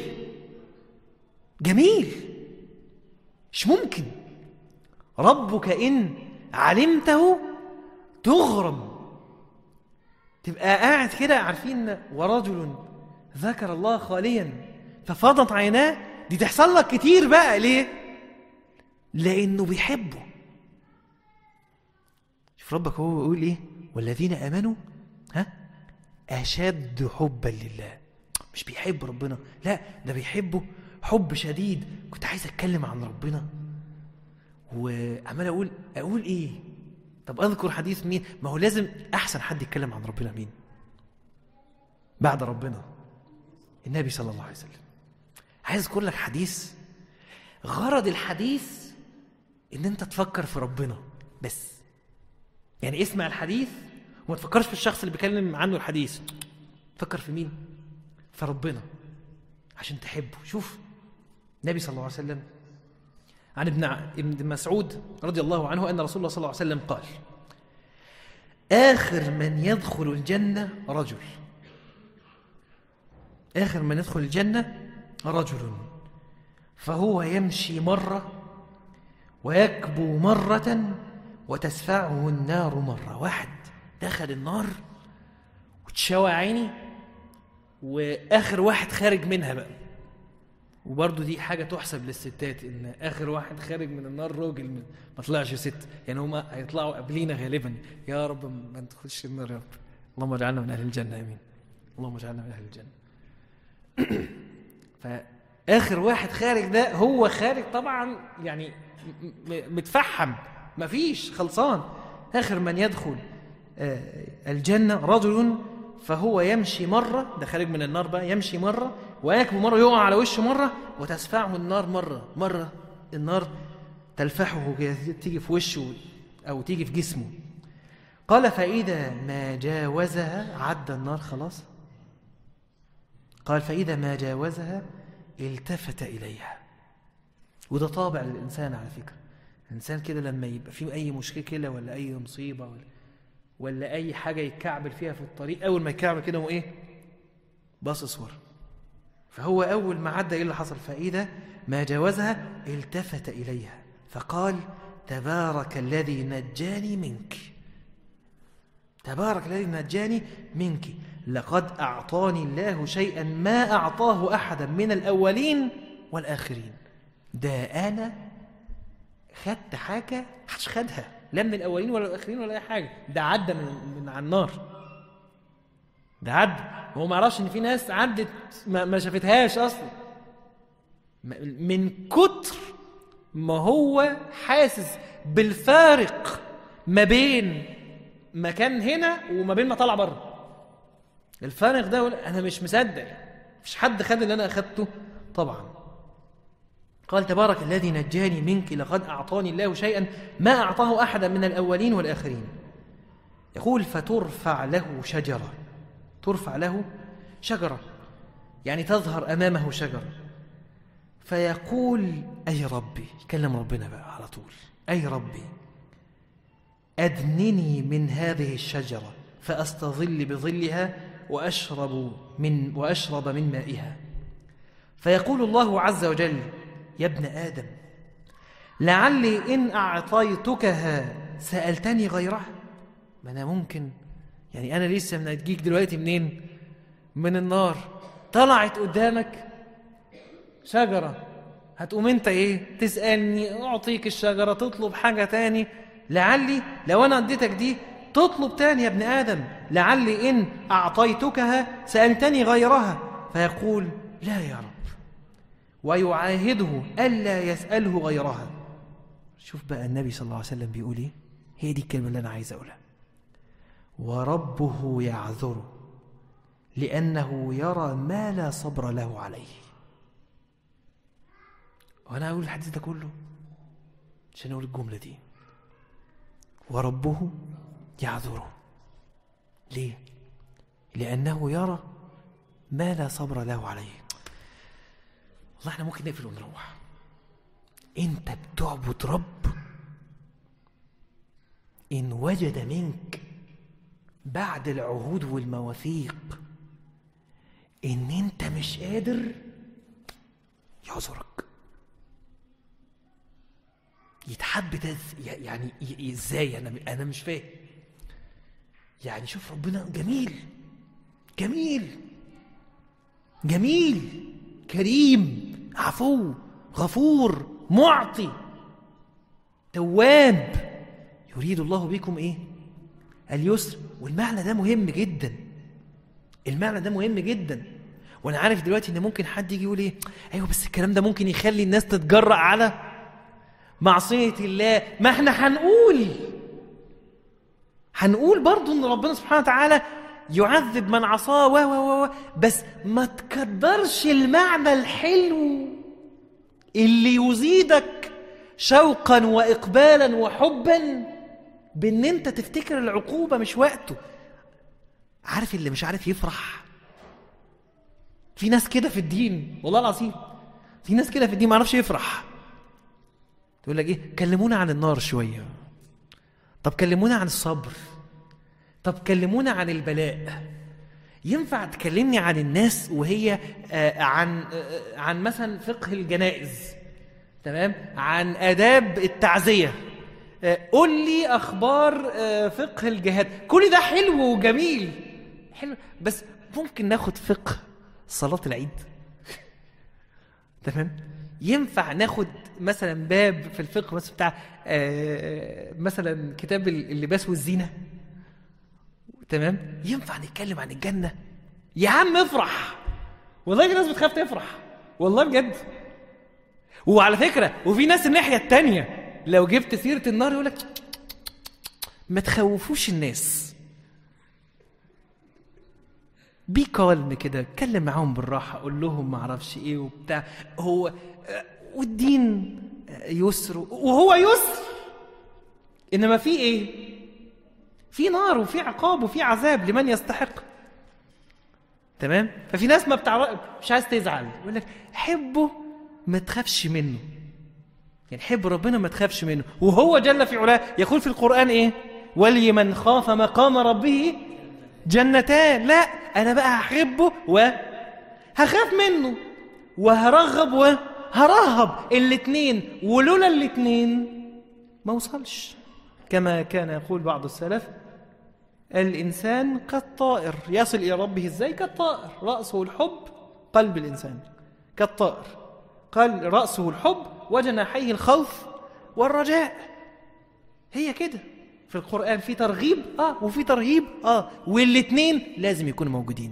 جميل مش ممكن ربك إن علمته تغرم تبقى قاعد كده عارفين ورجل ذكر الله خاليا ففاضت عيناه دي تحصل لك كتير بقى ليه لانه بيحبه شوف ربك هو بيقول ايه والذين امنوا ها اشد حبا لله مش بيحب ربنا لا ده بيحبه حب شديد كنت عايز اتكلم عن ربنا وعمال اقول اقول ايه طب اذكر حديث مين ما هو لازم احسن حد يتكلم عن ربنا مين بعد ربنا النبي صلى الله عليه وسلم عايز اذكر لك حديث غرض الحديث ان انت تفكر في ربنا بس يعني اسمع الحديث وما تفكرش في الشخص اللي بيكلم عنه الحديث فكر في مين في ربنا عشان تحبه شوف النبي صلى الله عليه وسلم عن ابن ابن مسعود رضي الله عنه ان رسول الله صلى الله عليه وسلم قال اخر من يدخل الجنه رجل اخر من يدخل الجنه رجل فهو يمشي مره ويكبو مره وتسفعه النار مره واحد دخل النار وتشوى عيني واخر واحد خارج منها بقى وبرضه دي حاجه تحسب للستات ان اخر واحد خارج من النار راجل من ما طلعش ست يعني هما هيطلعوا قبلينا غالبا يا رب ما ندخلش النار يا رب اللهم اجعلنا من اهل الجنه امين اللهم اجعلنا من اهل الجنه فاخر واحد خارج ده هو خارج طبعا يعني م- م- متفحم مفيش خلصان اخر من يدخل آه، الجنه رجل فهو يمشي مره ده خارج من النار بقى يمشي مره ويكبو مره يقع على وشه مره وتسفعه النار مره مره النار تلفحه كده تيجي في وشه او تيجي في جسمه قال فاذا ما جاوزها عدى النار خلاص قال فإذا ما جاوزها التفت إليها وده طابع للإنسان على فكرة الإنسان كده لما يبقى فيه أي مشكلة ولا أي مصيبة ولا, ولا أي حاجة يتكعبل فيها في الطريق أول ما يتكعبل كده هو إيه باصص ورا فهو أول ما عدى إيه اللي حصل فإذا ما جاوزها التفت إليها فقال تبارك الذي نجاني منك تبارك الذي نجاني منك لقد أعطاني الله شيئا ما أعطاه أحدا من الأولين والآخرين ده أنا خدت حاجة محدش خدها لا من الأولين ولا الآخرين ولا أي حاجة ده عدى من, من على النار ده عدى هو ما يعرفش إن في ناس عدت ما, ما شافتهاش أصلا م- من كتر ما هو حاسس بالفارق ما بين مكان هنا وما بين ما طلع بره الفارق ده يقول انا مش مصدق مش حد خد اللي انا اخدته طبعا قال تبارك الذي نجاني منك لقد اعطاني الله شيئا ما اعطاه احدا من الاولين والاخرين يقول فترفع له شجره ترفع له شجره يعني تظهر امامه شجره فيقول اي ربي يكلم ربنا بقى على طول اي ربي أدنني من هذه الشجرة فأستظل بظلها وأشرب من وأشرب من مائها فيقول الله عز وجل يا ابن آدم لعلي إن أعطيتكها سألتني غيرها ما أنا ممكن يعني أنا لسه من أجيك دلوقتي منين من النار طلعت قدامك شجرة هتقوم انت ايه تسألني اعطيك الشجرة تطلب حاجة تاني لعلي لو انا اديتك دي تطلب تاني يا ابن آدم لعلي إن أعطيتكها سألتني غيرها فيقول لا يا رب ويعاهده ألا يسأله غيرها شوف بقى النبي صلى الله عليه وسلم بيقول ايه هي دي الكلمة اللي أنا عايز أقولها وربه يعذره لأنه يرى ما لا صبر له عليه وأنا أقول الحديث ده كله عشان أقول الجملة دي وربه يعذره ليه؟ لأنه يرى ما لا صبر له عليه والله احنا ممكن نقفل ونروح انت بتعبد رب ان وجد منك بعد العهود والمواثيق ان انت مش قادر يعذرك يتحب ده إز- يعني ي- ازاي انا انا مش فاهم يعني شوف ربنا جميل جميل جميل كريم عفو غفور معطي تواب يريد الله بكم ايه اليسر والمعنى ده مهم جدا المعنى ده مهم جدا وانا عارف دلوقتي ان ممكن حد يجي يقول ايه ايوه بس الكلام ده ممكن يخلي الناس تتجرأ على معصية الله ما احنا هنقول هنقول برضو ان ربنا سبحانه وتعالى يعذب من عصاه و و و بس ما تكدرش المعنى الحلو اللي يزيدك شوقا واقبالا وحبا بان انت تفتكر العقوبه مش وقته عارف اللي مش عارف يفرح في ناس كده في الدين والله العظيم في ناس كده في الدين ما يعرفش يفرح تقول لك ايه كلمونا عن النار شويه طب كلمونا عن الصبر طب كلمونا عن البلاء ينفع تكلمني عن الناس وهي آه، عن آه، عن مثلا فقه الجنائز تمام عن آداب التعزية آه، قول لي أخبار آه، فقه الجهاد كل ده حلو وجميل حلو بس ممكن ناخد فقه صلاة العيد تمام ينفع ناخد مثلا باب في الفقه مثلا بتاع آه، مثلا كتاب اللباس والزينه تمام ينفع نتكلم عن الجنه يا عم افرح والله في ناس بتخاف تفرح والله بجد وعلى فكره وفي ناس الناحيه التانية لو جبت سيره النار يقول لك ما تخوفوش الناس بي كالم كده اتكلم معاهم بالراحه قول لهم ما اعرفش ايه وبتاع هو آه، والدين آه، يسر وهو يسر انما في ايه في نار وفي عقاب وفي عذاب لمن يستحق تمام ففي ناس ما بتعرف مش عايز تزعل يقول لك حبه ما تخافش منه يعني حب ربنا ما تخافش منه وهو جل في علاه يقول في القرآن ايه ولمن خاف مقام ربه جنتان لا انا بقى هحبه وهخاف منه وهرغب وهرهب الاتنين ولولا الاتنين ما وصلش كما كان يقول بعض السلف الإنسان كالطائر يصل إلى ربه إزاي كالطائر رأسه الحب قلب الإنسان كالطائر قال رأسه الحب وجناحيه الخوف والرجاء هي كده في القرآن في ترغيب آه وفي ترهيب آه والاتنين لازم يكونوا موجودين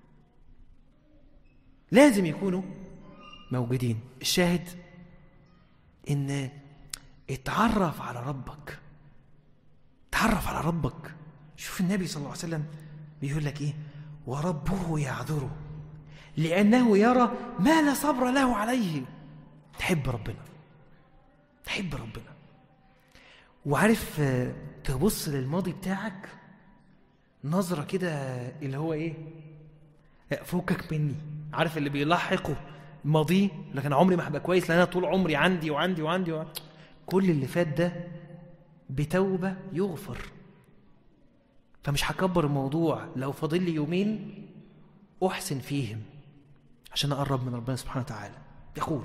لازم يكونوا موجودين الشاهد إن اتعرف على ربك تعرف على ربك شوف النبي صلى الله عليه وسلم بيقول لك ايه وربه يعذره لانه يرى ما لا صبر له عليه تحب ربنا تحب ربنا وعارف آه، تبص للماضي بتاعك نظرة كده اللي هو ايه لا، فكك مني عارف اللي بيلاحقه ماضيه لكن عمري ما هبقى كويس لان انا طول عمري عندي وعندي وعندي, وعندي. كل اللي فات ده بتوبة يغفر فمش هكبر الموضوع لو فاضل لي يومين أحسن فيهم عشان أقرب من ربنا سبحانه وتعالى يقول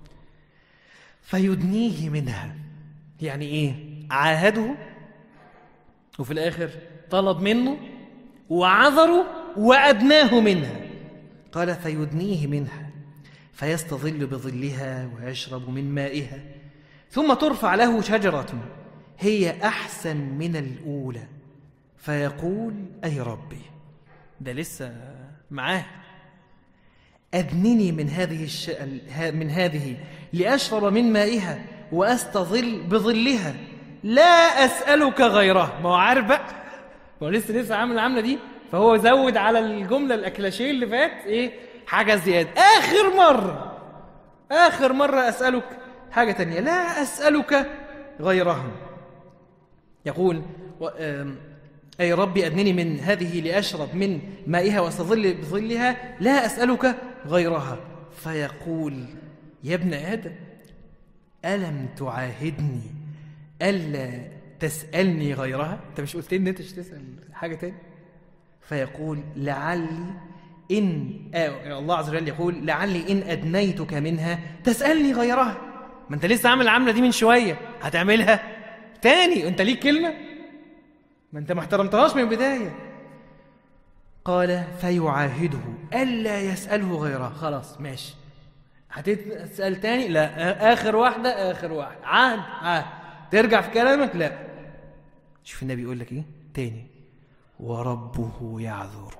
فيدنيه منها يعني إيه عاهده وفي الآخر طلب منه وعذره وأدناه منها قال فيدنيه منها فيستظل بظلها ويشرب من مائها ثم ترفع له شجرة هي أحسن من الأولى فيقول أي ربي ده لسه معاه أدنني من هذه الش... ال- من هذه لأشرب من مائها وأستظل بظلها لا أسألك غيره ما هو عارف بقى ما هو لسه لسه عامل العملة دي فهو زود على الجملة الأكلاشيه اللي فات إيه حاجة زيادة آخر مرة آخر مرة أسألك حاجة تانية لا أسألك غيرها يقول و... آم، أي ربي أدنني من هذه لأشرب من مائها وأستظل بظلها لا أسألك غيرها فيقول يا ابن آدم ألم تعاهدني ألا تسألني غيرها أنت مش قلت لي إن أنت مش تسأل حاجة تاني فيقول لعلي إن آه الله عز وجل يقول لعلي إن أدنيتك منها تسألني غيرها ما أنت لسه عامل العملة دي من شوية هتعملها تاني أنت ليك كلمة ما أنت ما احترمتهاش من البداية قال فيعاهده ألا يسأله غيرها خلاص ماشي هتسأل تاني لا آخر واحدة آخر واحدة عهد عهد ترجع في كلامك لا شوف النبي يقول لك إيه تاني وربه يعذره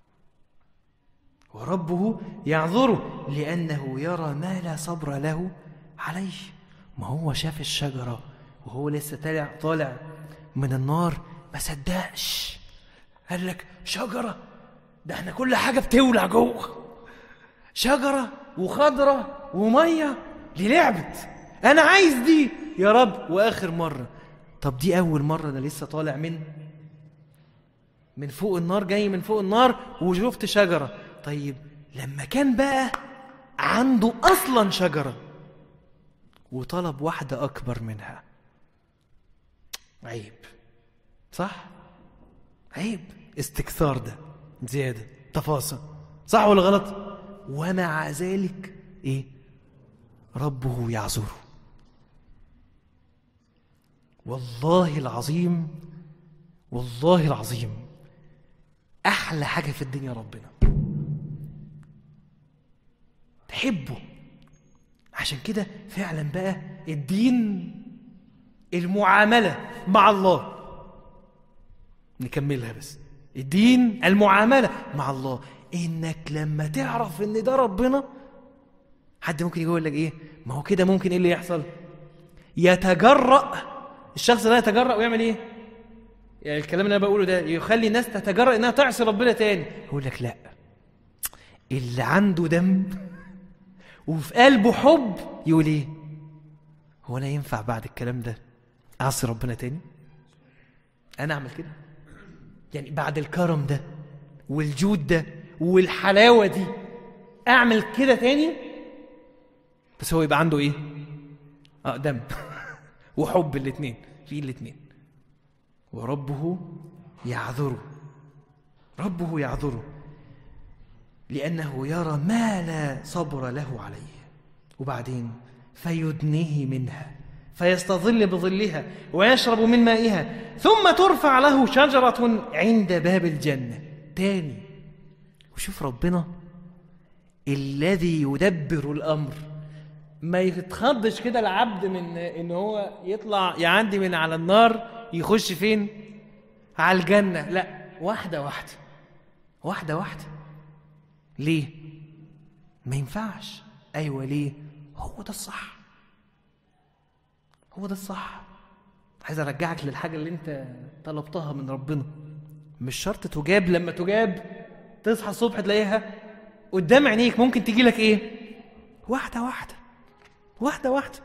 وربه يعذره لأنه يرى ما لا صبر له عليه ما هو شاف الشجرة وهو لسه طالع طالع من النار ما صدقش قال لك شجرة ده احنا كل حاجة بتولع جوه شجرة وخضرة ومية دي لعبت أنا عايز دي يا رب وآخر مرة طب دي أول مرة أنا لسه طالع من من فوق النار جاي من فوق النار وشفت شجرة طيب لما كان بقى عنده اصلا شجره وطلب واحده اكبر منها عيب صح عيب استكثار ده زياده تفاصيل صح ولا غلط ومع ذلك ايه ربه يعذره والله العظيم والله العظيم احلى حاجه في الدنيا ربنا تحبه عشان كده فعلا بقى الدين المعامله مع الله نكملها بس الدين المعامله مع الله انك لما تعرف ان ده ربنا حد ممكن يقول لك ايه ما هو كده ممكن ايه اللي يحصل يتجرأ الشخص ده يتجرأ ويعمل ايه يعني الكلام اللي انا بقوله ده يخلي الناس تتجرأ انها تعصي ربنا تاني يقول لك لا اللي عنده دم وفي قلبه حب يقول ايه هو انا ينفع بعد الكلام ده اعصي ربنا تاني انا اعمل كده يعني بعد الكرم ده والجود ده والحلاوه دي اعمل كده تاني بس هو يبقى عنده ايه اه دم وحب الاثنين في الاثنين وربه يعذره ربه يعذره لأنه يرى ما لا صبر له عليه وبعدين فيدنيه منها فيستظل بظلها ويشرب من مائها ثم ترفع له شجرة عند باب الجنة تاني وشوف ربنا الذي يدبر الأمر ما يتخضش كده العبد من ان هو يطلع يعدي من على النار يخش فين على الجنة لا واحدة واحدة واحدة واحدة ليه ما ينفعش ايوه ليه هو ده الصح هو ده الصح عايز ارجعك للحاجه اللي انت طلبتها من ربنا مش شرط تجاب لما تجاب تصحى الصبح تلاقيها قدام عينيك ممكن تجي لك ايه واحده واحده واحده واحده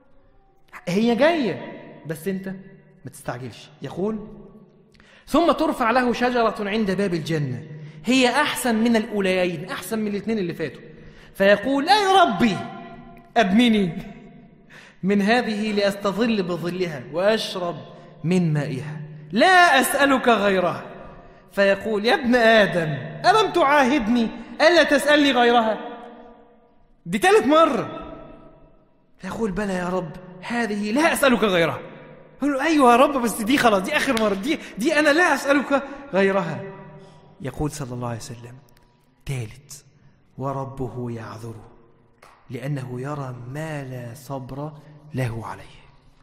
هي جايه بس انت ما تستعجلش يقول ثم ترفع له شجره عند باب الجنه هي احسن من الاوليين احسن من الاثنين اللي فاتوا فيقول اي ربي ابنني من هذه لاستظل بظلها واشرب من مائها لا اسالك غيرها فيقول يا ابن ادم الم تعاهدني الا تسالني غيرها دي ثالث مره فيقول بلى يا رب هذه لا اسالك غيرها يقول له ايوه يا رب بس دي خلاص دي اخر مره دي دي انا لا اسالك غيرها يقول صلى الله عليه وسلم ثالث وربه يعذره لأنه يرى ما لا صبر له عليه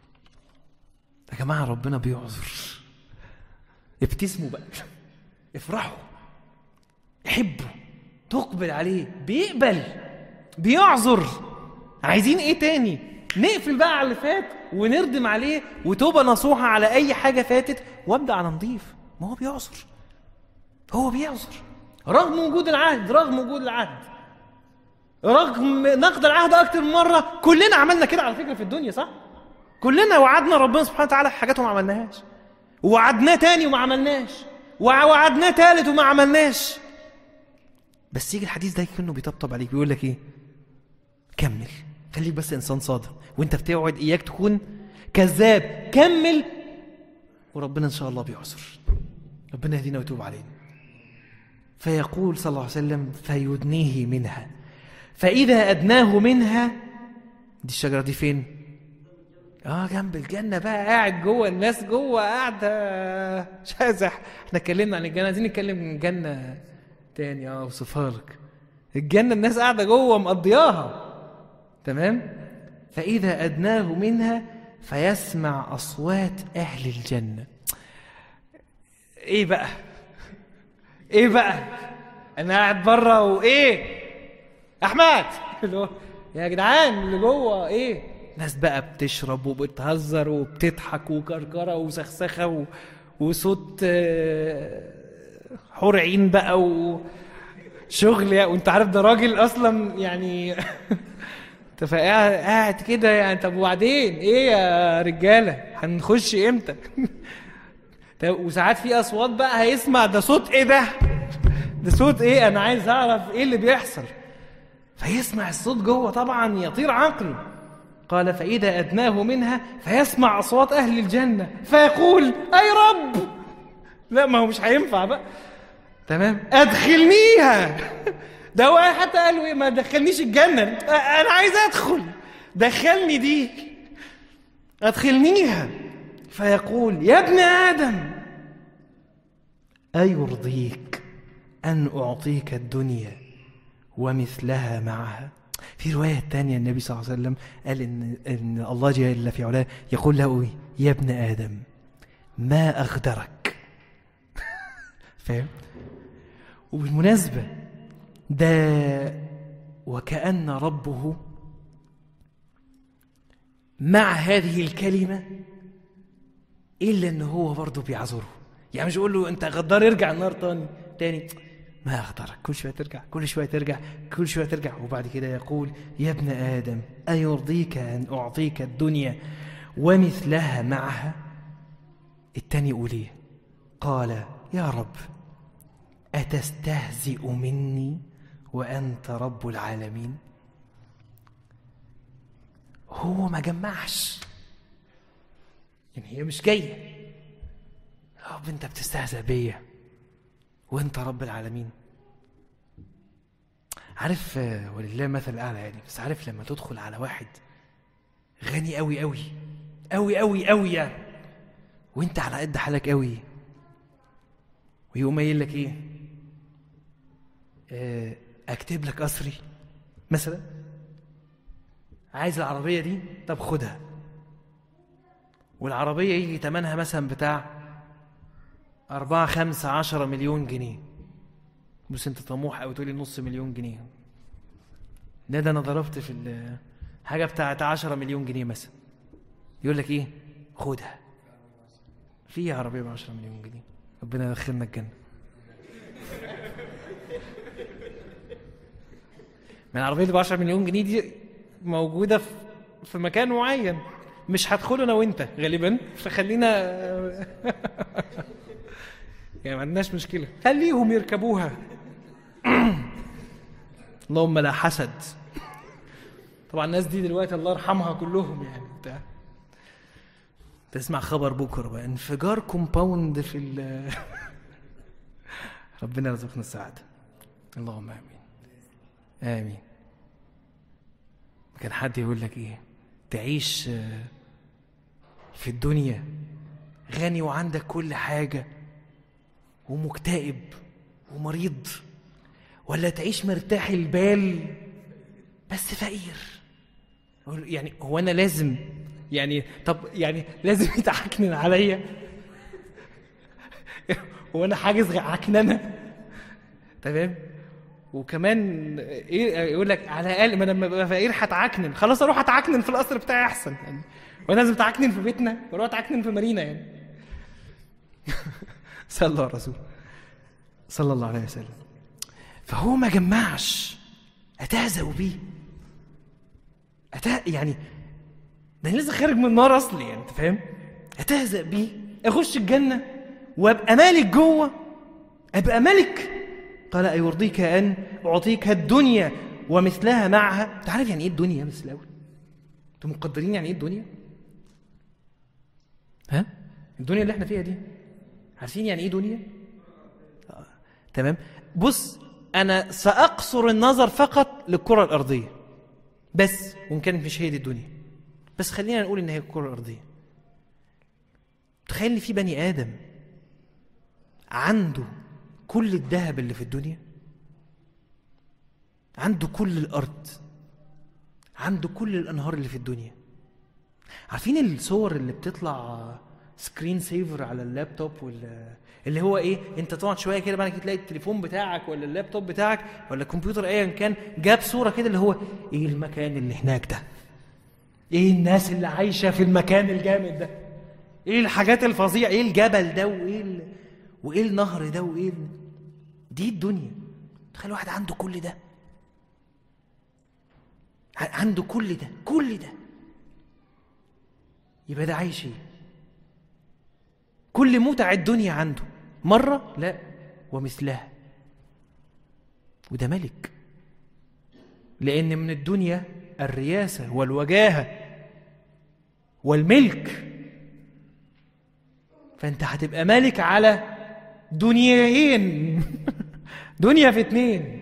يا جماعة ربنا بيعذر ابتسموا بقى افرحوا حبوا تقبل عليه بيقبل بيعذر عايزين ايه تاني نقفل بقى على اللي فات ونردم عليه وتوبة نصوحة على أي حاجة فاتت وابدأ على نضيف ما هو بيعذر هو بيعذر رغم وجود العهد رغم وجود العهد رغم نقد العهد اكتر من مره كلنا عملنا كده على فكره في الدنيا صح كلنا وعدنا ربنا سبحانه وتعالى في حاجات وما عملناهاش وعدناه تاني وما عملناش وعدناه تالت وما عملناش بس يجي الحديث ده كأنه بيطبطب عليك بيقول لك ايه كمل خليك بس انسان صادق وانت بتوعد اياك تكون كذاب كمل وربنا ان شاء الله بيعذر ربنا يهدينا ويتوب علينا فيقول صلى الله عليه وسلم فيدنيه منها فإذا أدناه منها دي الشجرة دي فين؟ اه جنب الجنة بقى قاعد جوه الناس جوه قاعدة شازح احنا اتكلمنا عن الجنة عايزين نتكلم عن الجنة تاني اه اوصفها لك الجنة الناس قاعدة جوه مقضياها تمام؟ فإذا أدناه منها فيسمع أصوات أهل الجنة إيه بقى؟ إيه بقى؟ أنا قاعد بره وإيه؟ احمد اللي هو يا جدعان اللي جوه ايه ناس بقى بتشرب وبتهزر وبتضحك وكركره وسخسخه و... وصوت آه، حور عين بقى وشغل يا وانت عارف ده راجل اصلا يعني انت فقاعد قاعد كده يعني طب وبعدين ايه يا رجاله هنخش امتى طب وساعات في اصوات بقى هيسمع ده صوت ايه ده ده صوت ايه انا عايز اعرف ايه اللي بيحصل فيسمع الصوت جوه طبعا يطير عقله قال فإذا أدناه منها فيسمع أصوات أهل الجنة فيقول أي رب لا ما هو مش هينفع بقى تمام أدخلنيها ده هو حتى قالوا إيه ما دخلنيش الجنة أنا عايز أدخل دخلني دي أدخلنيها فيقول يا ابن آدم أيرضيك أن أعطيك الدنيا ومثلها معها في رواية تانية النبي صلى الله عليه وسلم قال إن, إن الله جل في علاه يقول له إيه؟ يا ابن آدم ما أغدرك فاهم وبالمناسبة ده وكأن ربه مع هذه الكلمة إلا إن هو برضه بيعذره يعني مش يقول له أنت غدار ارجع النار تاني تاني ما أغدرك كل شوية ترجع كل شوية ترجع كل شوية ترجع وبعد كده يقول يا ابن آدم أيرضيك أن أعطيك الدنيا ومثلها معها التاني يقول إيه قال يا رب أتستهزئ مني وأنت رب العالمين هو ما جمعش يعني هي مش جاية رب أنت بتستهزأ بيا وأنت رب العالمين عارف آه، ولله مثل الأعلى يعني بس عارف لما تدخل على واحد غني قوي قوي قوي قوي قوي يعني وانت على قد حالك قوي ويقوم قايل لك ايه آه، اكتب لك قصري مثلا عايز العربيه دي طب خدها والعربيه يجي تمنها مثلا بتاع أربعة خمسة عشرة مليون جنيه بس انت طموح أوي تقولي نص مليون جنيه ده ده انا ضربت في ال- حاجه بتاعت 10 مليون جنيه مثلا يقول لك ايه خدها في عربيه ب 10 مليون جنيه ربنا يدخلنا الجنه من العربيه اللي ب 10 مليون جنيه دي موجوده في في مكان معين مش هدخله انا وانت غالبا فخلينا يعني ما عندناش مشكله خليهم يركبوها اللهم لا حسد طبعا الناس دي دلوقتي الله يرحمها كلهم يعني بتاع تسمع خبر بكره بقى انفجار كومباوند في ال ربنا يرزقنا السعاده اللهم امين امين كان حد يقول لك ايه تعيش آه، في الدنيا غني وعندك كل حاجه ومكتئب ومريض ولا تعيش مرتاح البال بس فقير أقول يعني هو انا لازم يعني طب يعني لازم يتعكنن عليا هو انا حاجز عكننه تمام وكمان ايه يقول لك على الاقل ما انا لما ابقى فقير هتعكنن خلاص اروح اتعكنن في القصر بتاعي احسن يعني وانا لازم اتعكنن في بيتنا واروح اتعكنن في مارينا يعني صلى الله على الرسول صلى الله عليه وسلم فهو ما جمعش اتهزأوا بيه أته... يعني ده أنا لسه خارج من النار اصلي يعني انت فاهم اتهزأ بيه اخش الجنه وابقى مالك جوه ابقى ملك قال ايرضيك ان اعطيك الدنيا ومثلها معها انت عارف يعني ايه الدنيا بس الاول انتوا مقدرين يعني ايه الدنيا ها الدنيا اللي احنا فيها دي عارفين يعني ايه دنيا آه. تمام بص انا ساقصر النظر فقط للكره الارضيه بس وان كانت مش هي دي الدنيا بس خلينا نقول ان هي الكره الارضيه تخيل ان في بني ادم عنده كل الذهب اللي في الدنيا عنده كل الارض عنده كل الانهار اللي في الدنيا عارفين الصور اللي بتطلع سكرين سيفر على اللابتوب وال اللي هو ايه انت تقعد شويه كده بعد كده تلاقي التليفون بتاعك ولا اللابتوب بتاعك ولا الكمبيوتر ايا كان جاب صوره كده اللي هو ايه المكان اللي هناك ده ايه الناس اللي عايشه في المكان الجامد ده ايه الحاجات الفظيعه ايه الجبل ده وايه ال... وايه النهر ده وايه ال... دي الدنيا تخيل واحد عنده كل ده ع- عنده كل ده كل ده يبقى ده عايش ايه كل متع الدنيا عنده مرة لا ومثلها وده ملك لأن من الدنيا الرياسة والوجاهة والملك فأنت هتبقى ملك على دنياين دنيا في اتنين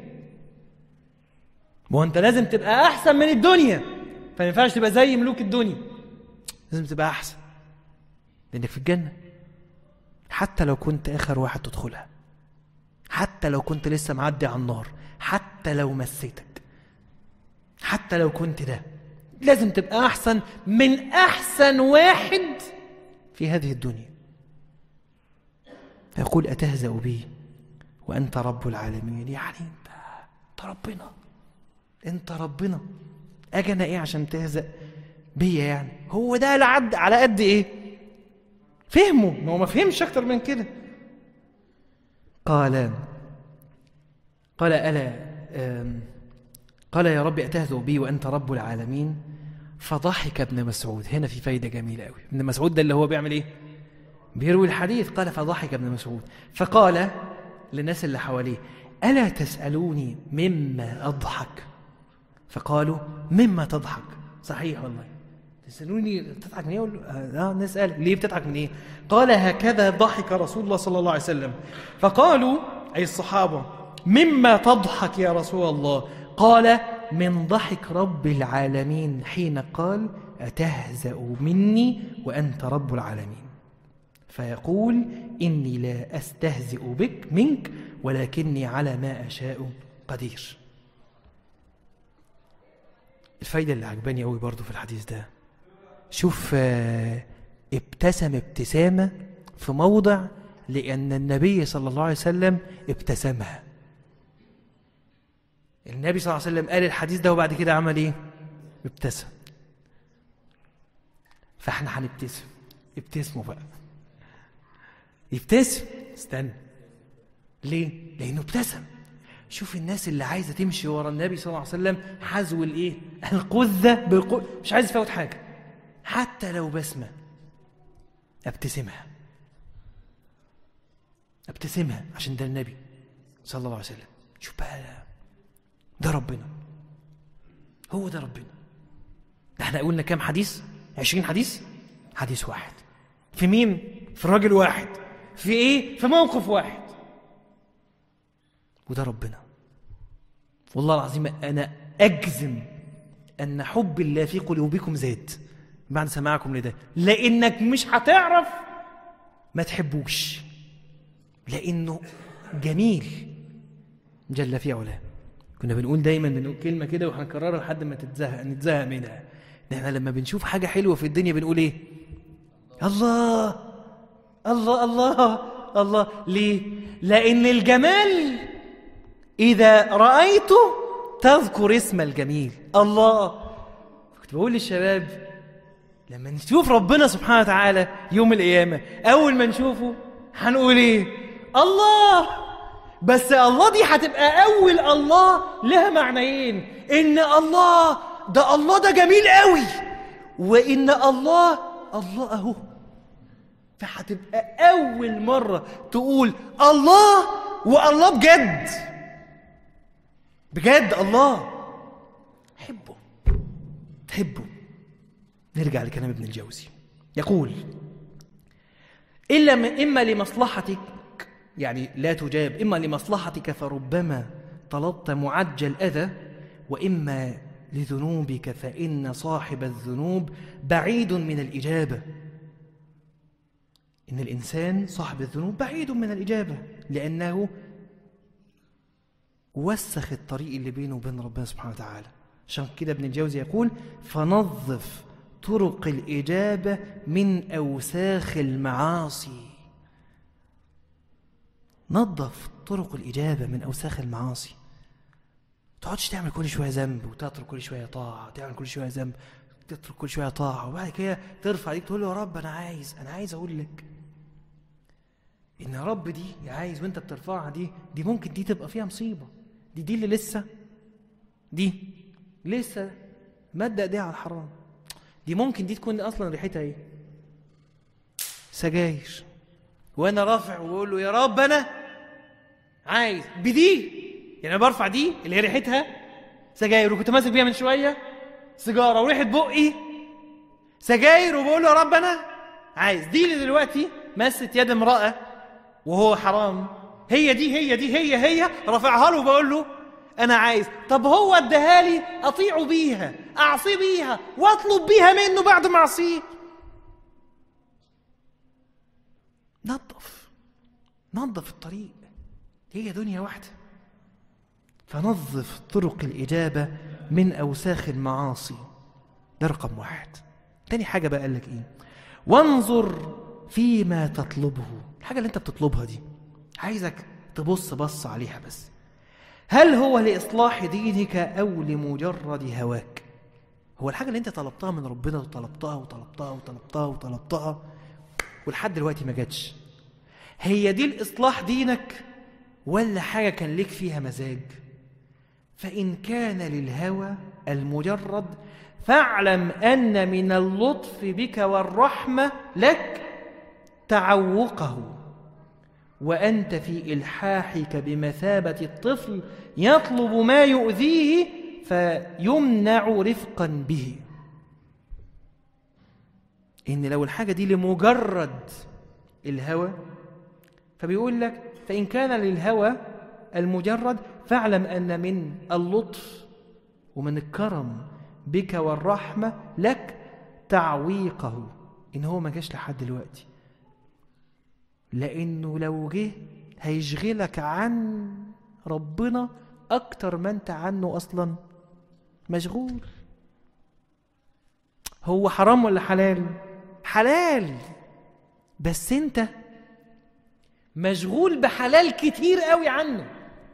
ما هو انت لازم تبقى احسن من الدنيا فما ينفعش تبقى زي ملوك الدنيا لازم تبقى احسن لانك في الجنه حتى لو كنت اخر واحد تدخلها حتى لو كنت لسه معدي على النار حتى لو مسيتك حتى لو كنت ده لازم تبقى احسن من احسن واحد في هذه الدنيا فيقول اتهزأ بي وانت رب العالمين يعني انت انت ربنا انت ربنا اجي انا ايه عشان تهزأ بيا يعني هو ده على قد على قد ايه فهمه ما هو ما فهمش اكتر من كده قال قال الا آم، قال يا رب اتهزأ بي وانت رب العالمين فضحك ابن مسعود هنا في فايده جميله قوي ابن مسعود ده اللي هو بيعمل ايه بيروي الحديث قال فضحك ابن مسعود فقال للناس اللي حواليه الا تسالوني مما اضحك فقالوا مما تضحك صحيح والله تسالوني تضحك من ايه أقول له، اه نسال ليه بتضحك من ايه قال هكذا ضحك رسول الله صلى الله عليه وسلم فقالوا اي الصحابه مما تضحك يا رسول الله قال من ضحك رب العالمين حين قال اتهزا مني وانت رب العالمين فيقول إني لا أستهزئ بك منك ولكني على ما أشاء قدير الفايدة اللي عجباني قوي برضو في الحديث ده شوف آه، ابتسم ابتسامة في موضع لأن النبي صلى الله عليه وسلم ابتسمها النبي صلى الله عليه وسلم قال الحديث ده وبعد كده عمل ايه ابتسم فاحنا هنبتسم ابتسموا بقى يبتسم استنى ليه لانه ابتسم شوف الناس اللي عايزه تمشي ورا النبي صلى الله عليه وسلم حذو الايه القذه بالقذ مش عايز يفوت حاجه حتى لو بسمه ابتسمها ابتسمها عشان ده النبي صلى الله عليه وسلم شوف بقى ده ربنا هو ده ربنا ده احنا قلنا كام حديث عشرين حديث حديث واحد في مين في راجل واحد في ايه في موقف واحد وده ربنا والله العظيم انا اجزم ان حب الله في قلوبكم زاد بعد سماعكم لده لانك مش هتعرف ما تحبوش لانه جميل جل في علاه كنا بنقول دايما بنقول كلمه كده وهنكررها لحد ما تتزهق نتزهق منها ان احنا لما بنشوف حاجه حلوه في الدنيا بنقول ايه الله الله الله الله ليه لان الجمال اذا رايته تذكر اسم الجميل الله كنت بقول للشباب لما نشوف ربنا سبحانه وتعالى يوم القيامه اول ما نشوفه هنقول ايه الله بس الله دي هتبقى اول الله لها معنيين ان الله ده الله ده جميل قوي وان الله الله اهو فهتبقى اول مره تقول الله والله بجد بجد الله حبه تحبه نرجع لكلام ابن الجوزي يقول إلا م- إما لمصلحتك يعني لا تجاب إما لمصلحتك فربما طلبت معجل أذى وإما لذنوبك فإن صاحب الذنوب بعيد من الإجابة إن الإنسان صاحب الذنوب بعيد من الإجابة لأنه وسخ الطريق اللي بينه وبين ربنا سبحانه وتعالى عشان كده ابن الجوزي يقول فنظف طرق الإجابة من أوساخ المعاصي نظف طرق الإجابة من أوساخ المعاصي تقعدش تعمل كل شوية ذنب وتترك كل شوية طاعة تعمل كل شوية ذنب تترك كل شوية طاعة وبعد كده ترفع ايديك تقول له يا رب أنا عايز أنا عايز أقول لك إن يا رب دي يا عايز وأنت بترفعها دي دي ممكن دي تبقى فيها مصيبة دي دي اللي لسه دي لسه مادة ايديها على الحرام دي ممكن دي تكون اصلا ريحتها ايه سجاير وانا رافع واقول له يا رب انا عايز بدي يعني انا برفع دي اللي هي ريحتها سجاير وكنت ماسك بيها من شويه سيجاره وريحه بقي سجاير وبقول له يا رب انا عايز دي اللي دلوقتي مست يد امراه وهو حرام هي دي هي دي هي هي رافعها له وبقول له انا عايز طب هو اداها لي اطيعه بيها اعصيه بيها واطلب بيها منه بعد ما اعصيه نظف نظف الطريق هي دنيا واحده فنظف طرق الاجابه من اوساخ المعاصي ده رقم واحد تاني حاجه بقى قال لك ايه وانظر فيما تطلبه الحاجه اللي انت بتطلبها دي عايزك تبص بص عليها بس هل هو لإصلاح دينك أو لمجرد هواك هو الحاجة اللي أنت طلبتها من ربنا وطلبتها وطلبتها وطلبتها وطلبتها ولحد دلوقتي ما جاتش هي دي الإصلاح دينك ولا حاجة كان لك فيها مزاج فإن كان للهوى المجرد فاعلم أن من اللطف بك والرحمة لك تعوقه وأنت في إلحاحك بمثابة الطفل يطلب ما يؤذيه فيمنع رفقا به إن لو الحاجة دي لمجرد الهوى فبيقول لك فإن كان للهوى المجرد فاعلم أن من اللطف ومن الكرم بك والرحمة لك تعويقه إن هو ما جاش لحد دلوقتي لأنه لو جه هيشغلك عن ربنا أكتر ما أنت عنه أصلا مشغول هو حرام ولا حلال؟ حلال بس أنت مشغول بحلال كتير قوي عنه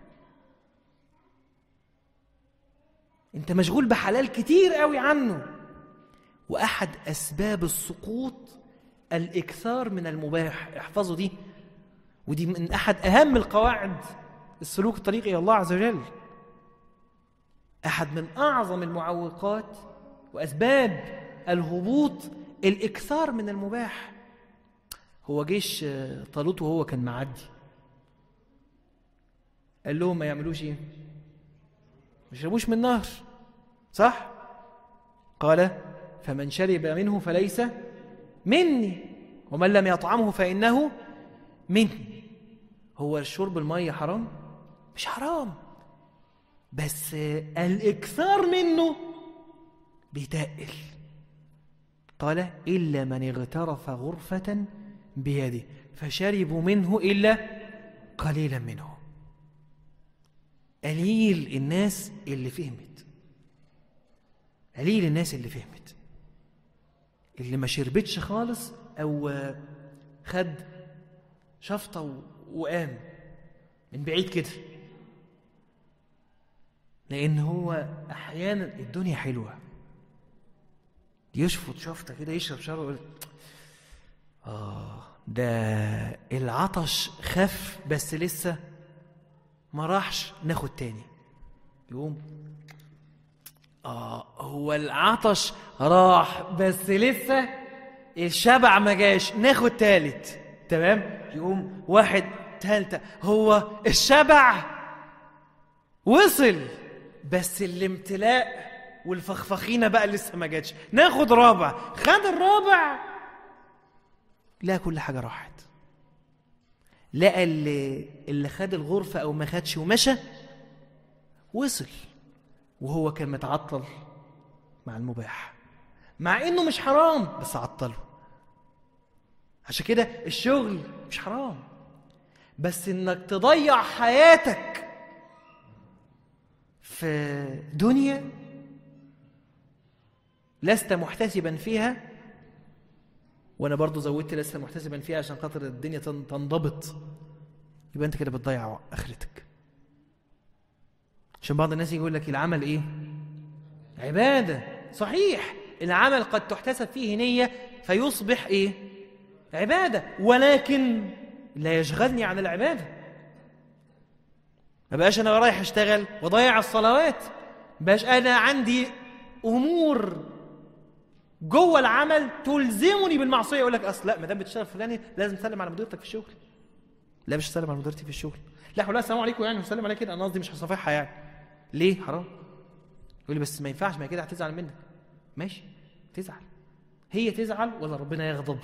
أنت مشغول بحلال كتير قوي عنه وأحد أسباب السقوط الإكثار من المباح احفظوا دي ودي من أحد أهم القواعد السلوك الطريق إلى الله عز وجل أحد من أعظم المعوقات وأسباب الهبوط الإكثار من المباح هو جيش طالوت وهو كان معدي قال لهم ما يعملوش ايه ما يشربوش من النهر صح قال فمن شرب منه فليس مني ومن لم يطعمه فإنه مني هو الشرب المية حرام؟ مش حرام بس الإكثار منه بيتقل قال إلا من اغترف غرفة بيده فشربوا منه إلا قليلا منه قليل الناس اللي فهمت قليل الناس اللي فهمت اللي ما شربتش خالص او خد شفطه وقام من بعيد كده لان هو احيانا الدنيا حلوه يشفط شفطه كده يشرب شرب يقول اه ده العطش خف بس لسه ما راحش ناخد تاني يقوم آه هو العطش راح بس لسه الشبع ما جاش ناخد تالت تمام يقوم واحد تالتة هو الشبع وصل بس الامتلاء والفخفخينة بقى لسه ما جاتش ناخد رابع خد الرابع لا كل حاجة راحت لقى اللي, اللي خد الغرفة أو ما خدش ومشى وصل وهو كان متعطل مع المباح مع انه مش حرام بس عطله عشان كده الشغل مش حرام بس انك تضيع حياتك في دنيا لست محتسبا فيها وانا برضو زودت لست محتسبا فيها عشان خاطر الدنيا تنضبط يبقى انت كده بتضيع اخرتك عشان بعض الناس يقول لك العمل ايه عباده صحيح العمل قد تحتسب فيه نيه فيصبح ايه عباده ولكن لا يشغلني عن العباده ما بقاش انا رايح اشتغل وضيع الصلوات بقاش انا عندي امور جوه العمل تلزمني بالمعصيه يقول لك اصل لا ما دام بتشتغل فلاني لازم تسلم على مديرتك في الشغل لا مش تسلم على مديرتي في الشغل لا حول السلام عليكم يعني وسلم عليك كده انا قصدي مش هصافحها يعني ليه حرام يقول لي بس ما ينفعش ما كده هتزعل منك ماشي تزعل هي تزعل ولا ربنا يغضب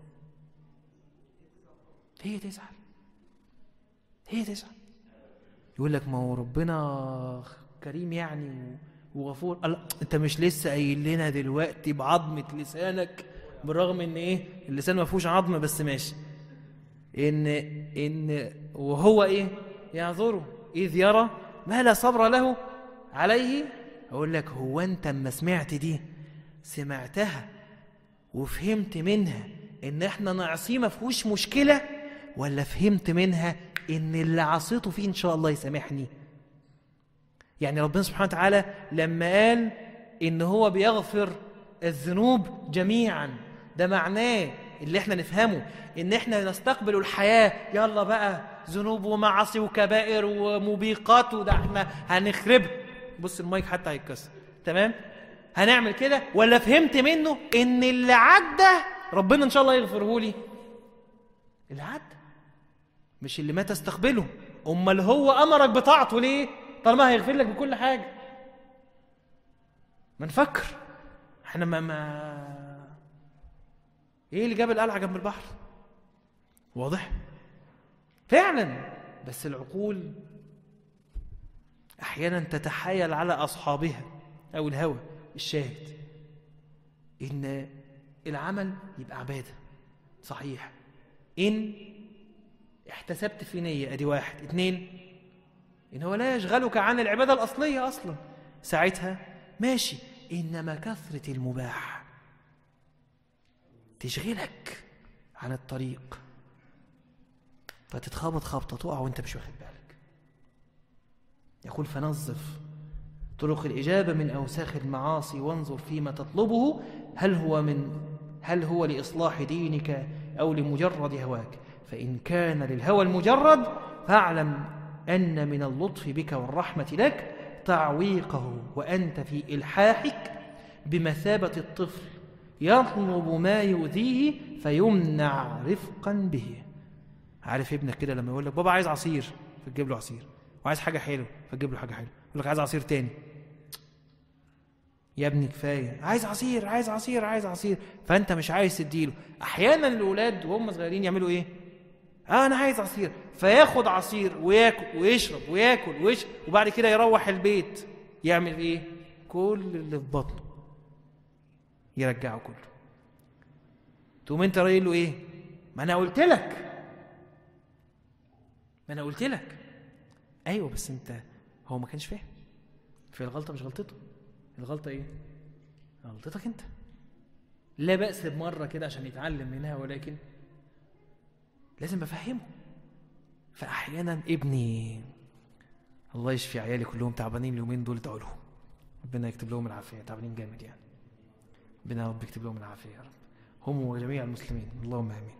هي تزعل هي تزعل يقول لك ما هو ربنا كريم يعني وغفور قال انت مش لسه قايل لنا دلوقتي بعظمه لسانك بالرغم ان ايه اللسان ما فيهوش عظم بس ماشي ان ان وهو ايه يعذره اذ يرى ما لا صبر له عليه اقول لك هو انت اما سمعت دي سمعتها وفهمت منها ان احنا نعصيه ما فيهوش مشكله ولا فهمت منها ان اللي عصيته فيه ان شاء الله يسامحني يعني ربنا سبحانه وتعالى لما قال ان هو بيغفر الذنوب جميعا ده معناه اللي احنا نفهمه ان احنا نستقبل الحياة يلا بقى ذنوب ومعاصي وكبائر وموبقات وده احنا هنخربها بص المايك حتى هيتكسر تمام هنعمل كده ولا فهمت منه ان اللي عدى ربنا ان شاء الله يغفره لي اللي عدى مش اللي ما تستقبله امال هو امرك بطاعته ليه طالما هيغفر لك بكل حاجه ما نفكر احنا ما ما ايه اللي جاب القلعه جنب البحر واضح فعلا بس العقول احيانا تتحايل على اصحابها او الهوى الشاهد ان العمل يبقى عباده صحيح ان احتسبت في نيه ادي واحد اتنين ان هو لا يشغلك عن العباده الاصليه اصلا ساعتها ماشي انما كثره المباح تشغلك عن الطريق فتتخبط خبطه تقع وانت مش واخد بالك يقول فنظف طرق الإجابة من أوساخ المعاصي وانظر فيما تطلبه هل هو من هل هو لإصلاح دينك أو لمجرد هواك فإن كان للهوى المجرد فاعلم أن من اللطف بك والرحمة لك تعويقه وأنت في إلحاحك بمثابة الطفل يطلب ما يؤذيه فيمنع رفقا به عارف ابنك كده لما يقول لك بابا عايز عصير فتجيب له عصير وعايز حاجة حلوة فتجيب له حاجة حلوة يقول لك عايز عصير تاني يا ابني كفايه عايز عصير عايز عصير عايز عصير فانت مش عايز تديله احيانا الاولاد وهم صغيرين يعملوا ايه آه انا عايز عصير فياخد عصير وياكل ويشرب وياكل ويشرب وبعد كده يروح البيت يعمل ايه كل اللي في بطنه يرجعه كله تقوم انت رايل له ايه ما انا قلت لك ما انا قلت لك ايوه بس انت هو ما كانش فاهم في الغلطه مش غلطته الغلطه ايه غلطتك انت لا باس بمره كده عشان يتعلم منها ولكن لازم بفهمه فاحيانا ابني الله يشفي عيالي كلهم تعبانين اليومين دول ادعوا لهم ربنا يكتب لهم العافيه تعبانين جامد يعني ربنا يا رب يكتب لهم العافيه يا رب هم وجميع المسلمين اللهم امين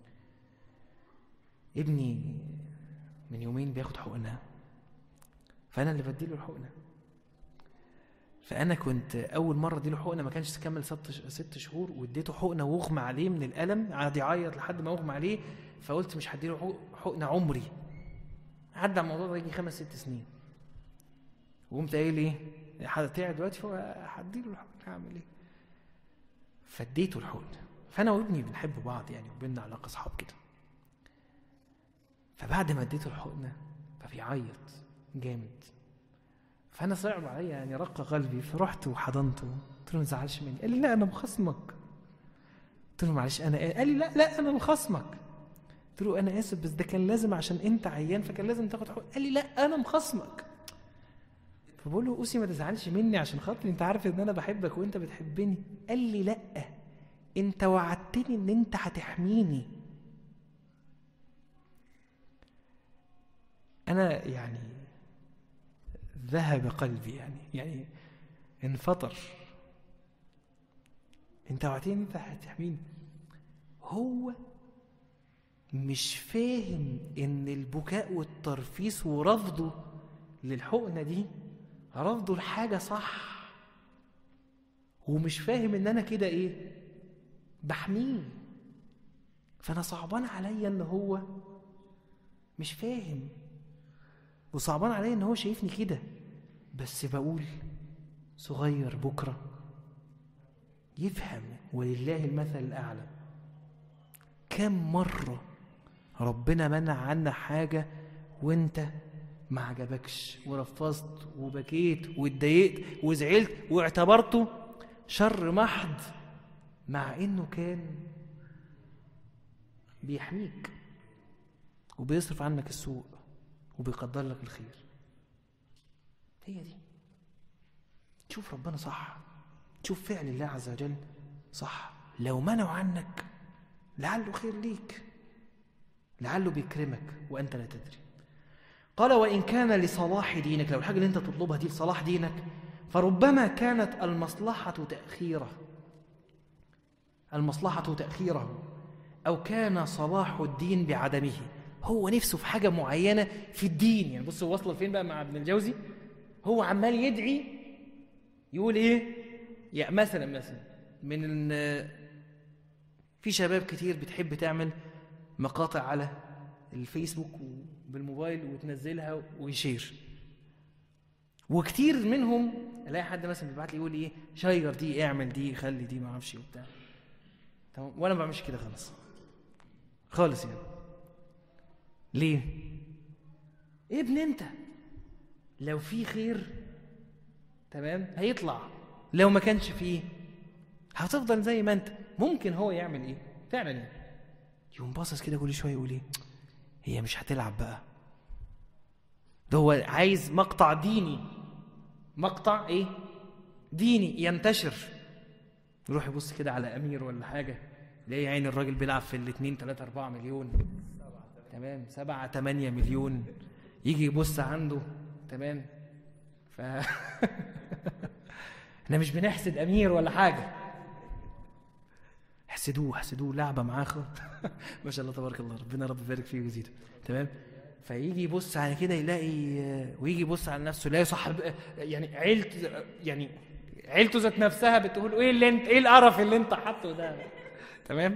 ابني من يومين بياخد حقنه فانا اللي بديله الحقنه فانا كنت اول مره اديله حقنه ما كانش تكمل ست ست شهور واديته حقنه واغمى عليه من الالم قعد يعيط لحد ما اغمى عليه فقلت مش هديله حقنه عمري عدى على الموضوع ده يجي خمس ست سنين وقمت قايل ايه هتقعد دلوقتي هديله الحقنه هعمل ايه فاديته الحقنه فانا وابني بنحب بعض يعني وبيننا علاقه اصحاب كده فبعد ما اديته الحقنه فبيعيط جامد فانا صعب عليا يعني رق قلبي فرحت وحضنته قلت له ما تزعلش مني قال لي لا انا مخصمك قلت له معلش انا قال لي لا لا انا مخصمك قلت له انا اسف بس ده كان لازم عشان انت عيان فكان لازم تاخد حقوق قال لي لا انا مخصمك فبقول له اوسي ما تزعلش مني عشان خاطري انت عارف ان انا بحبك وانت بتحبني قال لي لا انت وعدتني ان انت هتحميني انا يعني ذهب قلبي يعني يعني انفطر انت وعدتني انت هتحميني هو مش فاهم ان البكاء والترفيس ورفضه للحقنه دي رفضه لحاجه صح ومش فاهم ان انا كده ايه بحميه فانا صعبان عليا ان هو مش فاهم وصعبان عليا ان هو شايفني كده بس بقول صغير بكره يفهم ولله المثل الاعلى كم مره ربنا منع عنا حاجه وانت ما عجبكش ورفضت وبكيت واتضايقت وزعلت واعتبرته شر محض مع انه كان بيحميك وبيصرف عنك السوء وبيقدر لك الخير هي دي تشوف ربنا صح تشوف فعل الله عز وجل صح لو منعوا عنك لعله خير ليك لعله بيكرمك وانت لا تدري قال وان كان لصلاح دينك لو الحاجه اللي انت تطلبها دي لصلاح دينك فربما كانت المصلحه تاخيره المصلحه تاخيره او كان صلاح الدين بعدمه هو نفسه في حاجه معينه في الدين يعني بص هو وصل فين بقى مع ابن الجوزي هو عمال يدعي يقول ايه يعني مثلا مثلا من ال- في شباب كتير بتحب تعمل مقاطع على الفيسبوك وبالموبايل وتنزلها ويشير وكتير منهم الاقي حد مثلا بيبعت لي يقول ايه شير دي اعمل دي خلي دي ما اعرفش إيه وبتاع تمام وانا ما بعملش كده خالص خالص يعني ليه ابن انت لو في خير تمام هيطلع لو ما كانش فيه هتفضل زي ما انت ممكن هو يعمل ايه فعلا يعني يقوم باصص كده كل شويه يقول ايه هي مش هتلعب بقى ده هو عايز مقطع ديني مقطع ايه ديني ينتشر يروح يبص كده على امير ولا حاجه يلاقي عين الراجل بيلعب في الاثنين ثلاثة أربعة مليون تمام سبعة تمانية مليون يجي يبص عنده تمام ف احنا مش بنحسد امير ولا حاجه احسدوه احسدوه لعبه معاه خالص ما شاء الله تبارك الله ربنا رب يبارك فيه ويزيده تمام فيجي يبص على كده يلاقي ويجي يبص على نفسه يلاقي صاحب يعني عيلته يعني عيلته ذات نفسها بتقول ايه اللي انت ايه القرف اللي انت حاطه ده تمام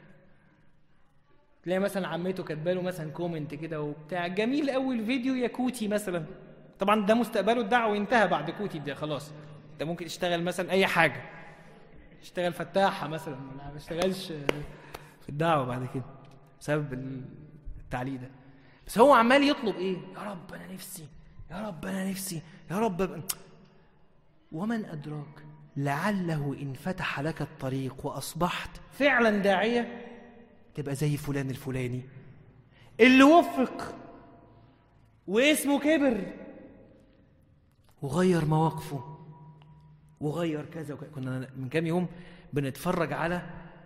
تلاقي مثلا عمته كاتبه له مثلا كومنت كده وبتاع جميل قوي الفيديو يا كوتي مثلا طبعا ده مستقبله الدعوي انتهى بعد كوتي ده خلاص انت ممكن تشتغل مثلا اي حاجه تشتغل فتاحه مثلا ما بشتغلش في الدعوه بعد كده بسبب التعليق ده بس هو عمال يطلب ايه يا رب انا نفسي يا رب انا نفسي يا رب أبقى. ومن ادراك لعله ان فتح لك الطريق واصبحت فعلا داعيه تبقى زي فلان الفلاني اللي وفق واسمه كبر وغير مواقفه وغير كذا وكذا كنا من كام يوم بنتفرج على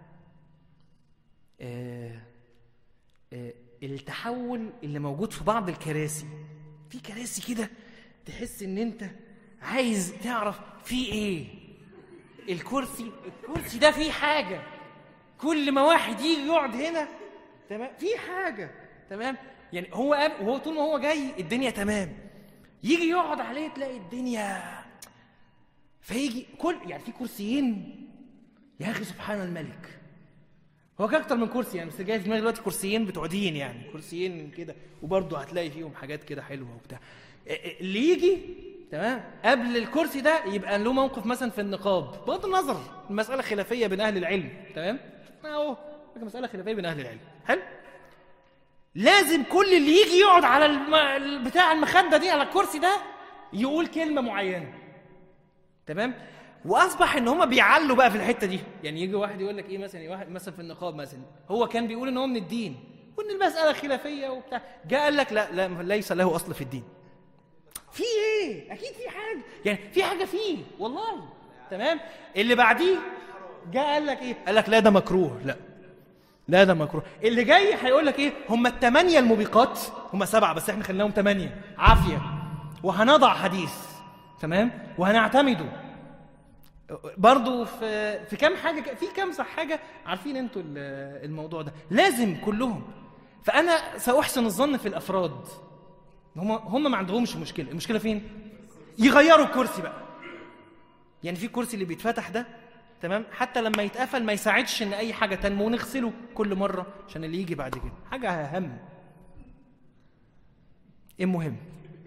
آه آه التحول اللي موجود في بعض الكراسي في كراسي كده تحس ان انت عايز تعرف في ايه الكرسي الكرسي ده فيه حاجه كل ما واحد يجي يقعد هنا تمام في حاجه تمام يعني هو هو طول ما هو جاي الدنيا تمام يجي يقعد عليه تلاقي الدنيا فيجي كل يعني في كرسيين يا اخي سبحان الملك هو كان اكتر من كرسي يعني بس جاي في دماغي دلوقتي كرسيين بتوع دين يعني كرسيين كده وبرضه هتلاقي فيهم حاجات كده حلوه وبتاع اللي يجي تمام قبل الكرسي ده يبقى له موقف مثلا في النقاب بغض النظر المساله خلافيه بين اهل العلم تمام اهو مساله خلافيه بين اهل العلم حلو لازم كل اللي يجي يقعد على الم... بتاع المخده دي على الكرسي ده يقول كلمه معينه تمام واصبح ان هم بيعلوا بقى في الحته دي يعني يجي واحد يقول لك ايه مثلا واحد مثلا في النقاب مثلا هو كان بيقول ان هو من الدين وان المساله خلافيه وبتاع جاء قال لك لا لا ليس له اصل في الدين في ايه اكيد في حاجه يعني في حاجه فيه والله تمام اللي بعديه جاء قال لك ايه قال لك لا ده مكروه لا لا ده مكروه اللي جاي هيقول لك ايه هم الثمانيه الموبقات هم سبعه بس احنا خليناهم ثمانيه عافيه وهنضع حديث تمام وهنعتمده برضو في في كام حاجه في كام صح حاجه عارفين انتوا الموضوع ده لازم كلهم فانا ساحسن الظن في الافراد هم هم ما عندهمش مشكله المشكله فين يغيروا الكرسي بقى يعني في كرسي اللي بيتفتح ده تمام حتى لما يتقفل ما يساعدش ان اي حاجه تنمو ونغسله كل مره عشان اللي يجي بعد كده حاجه اهم المهم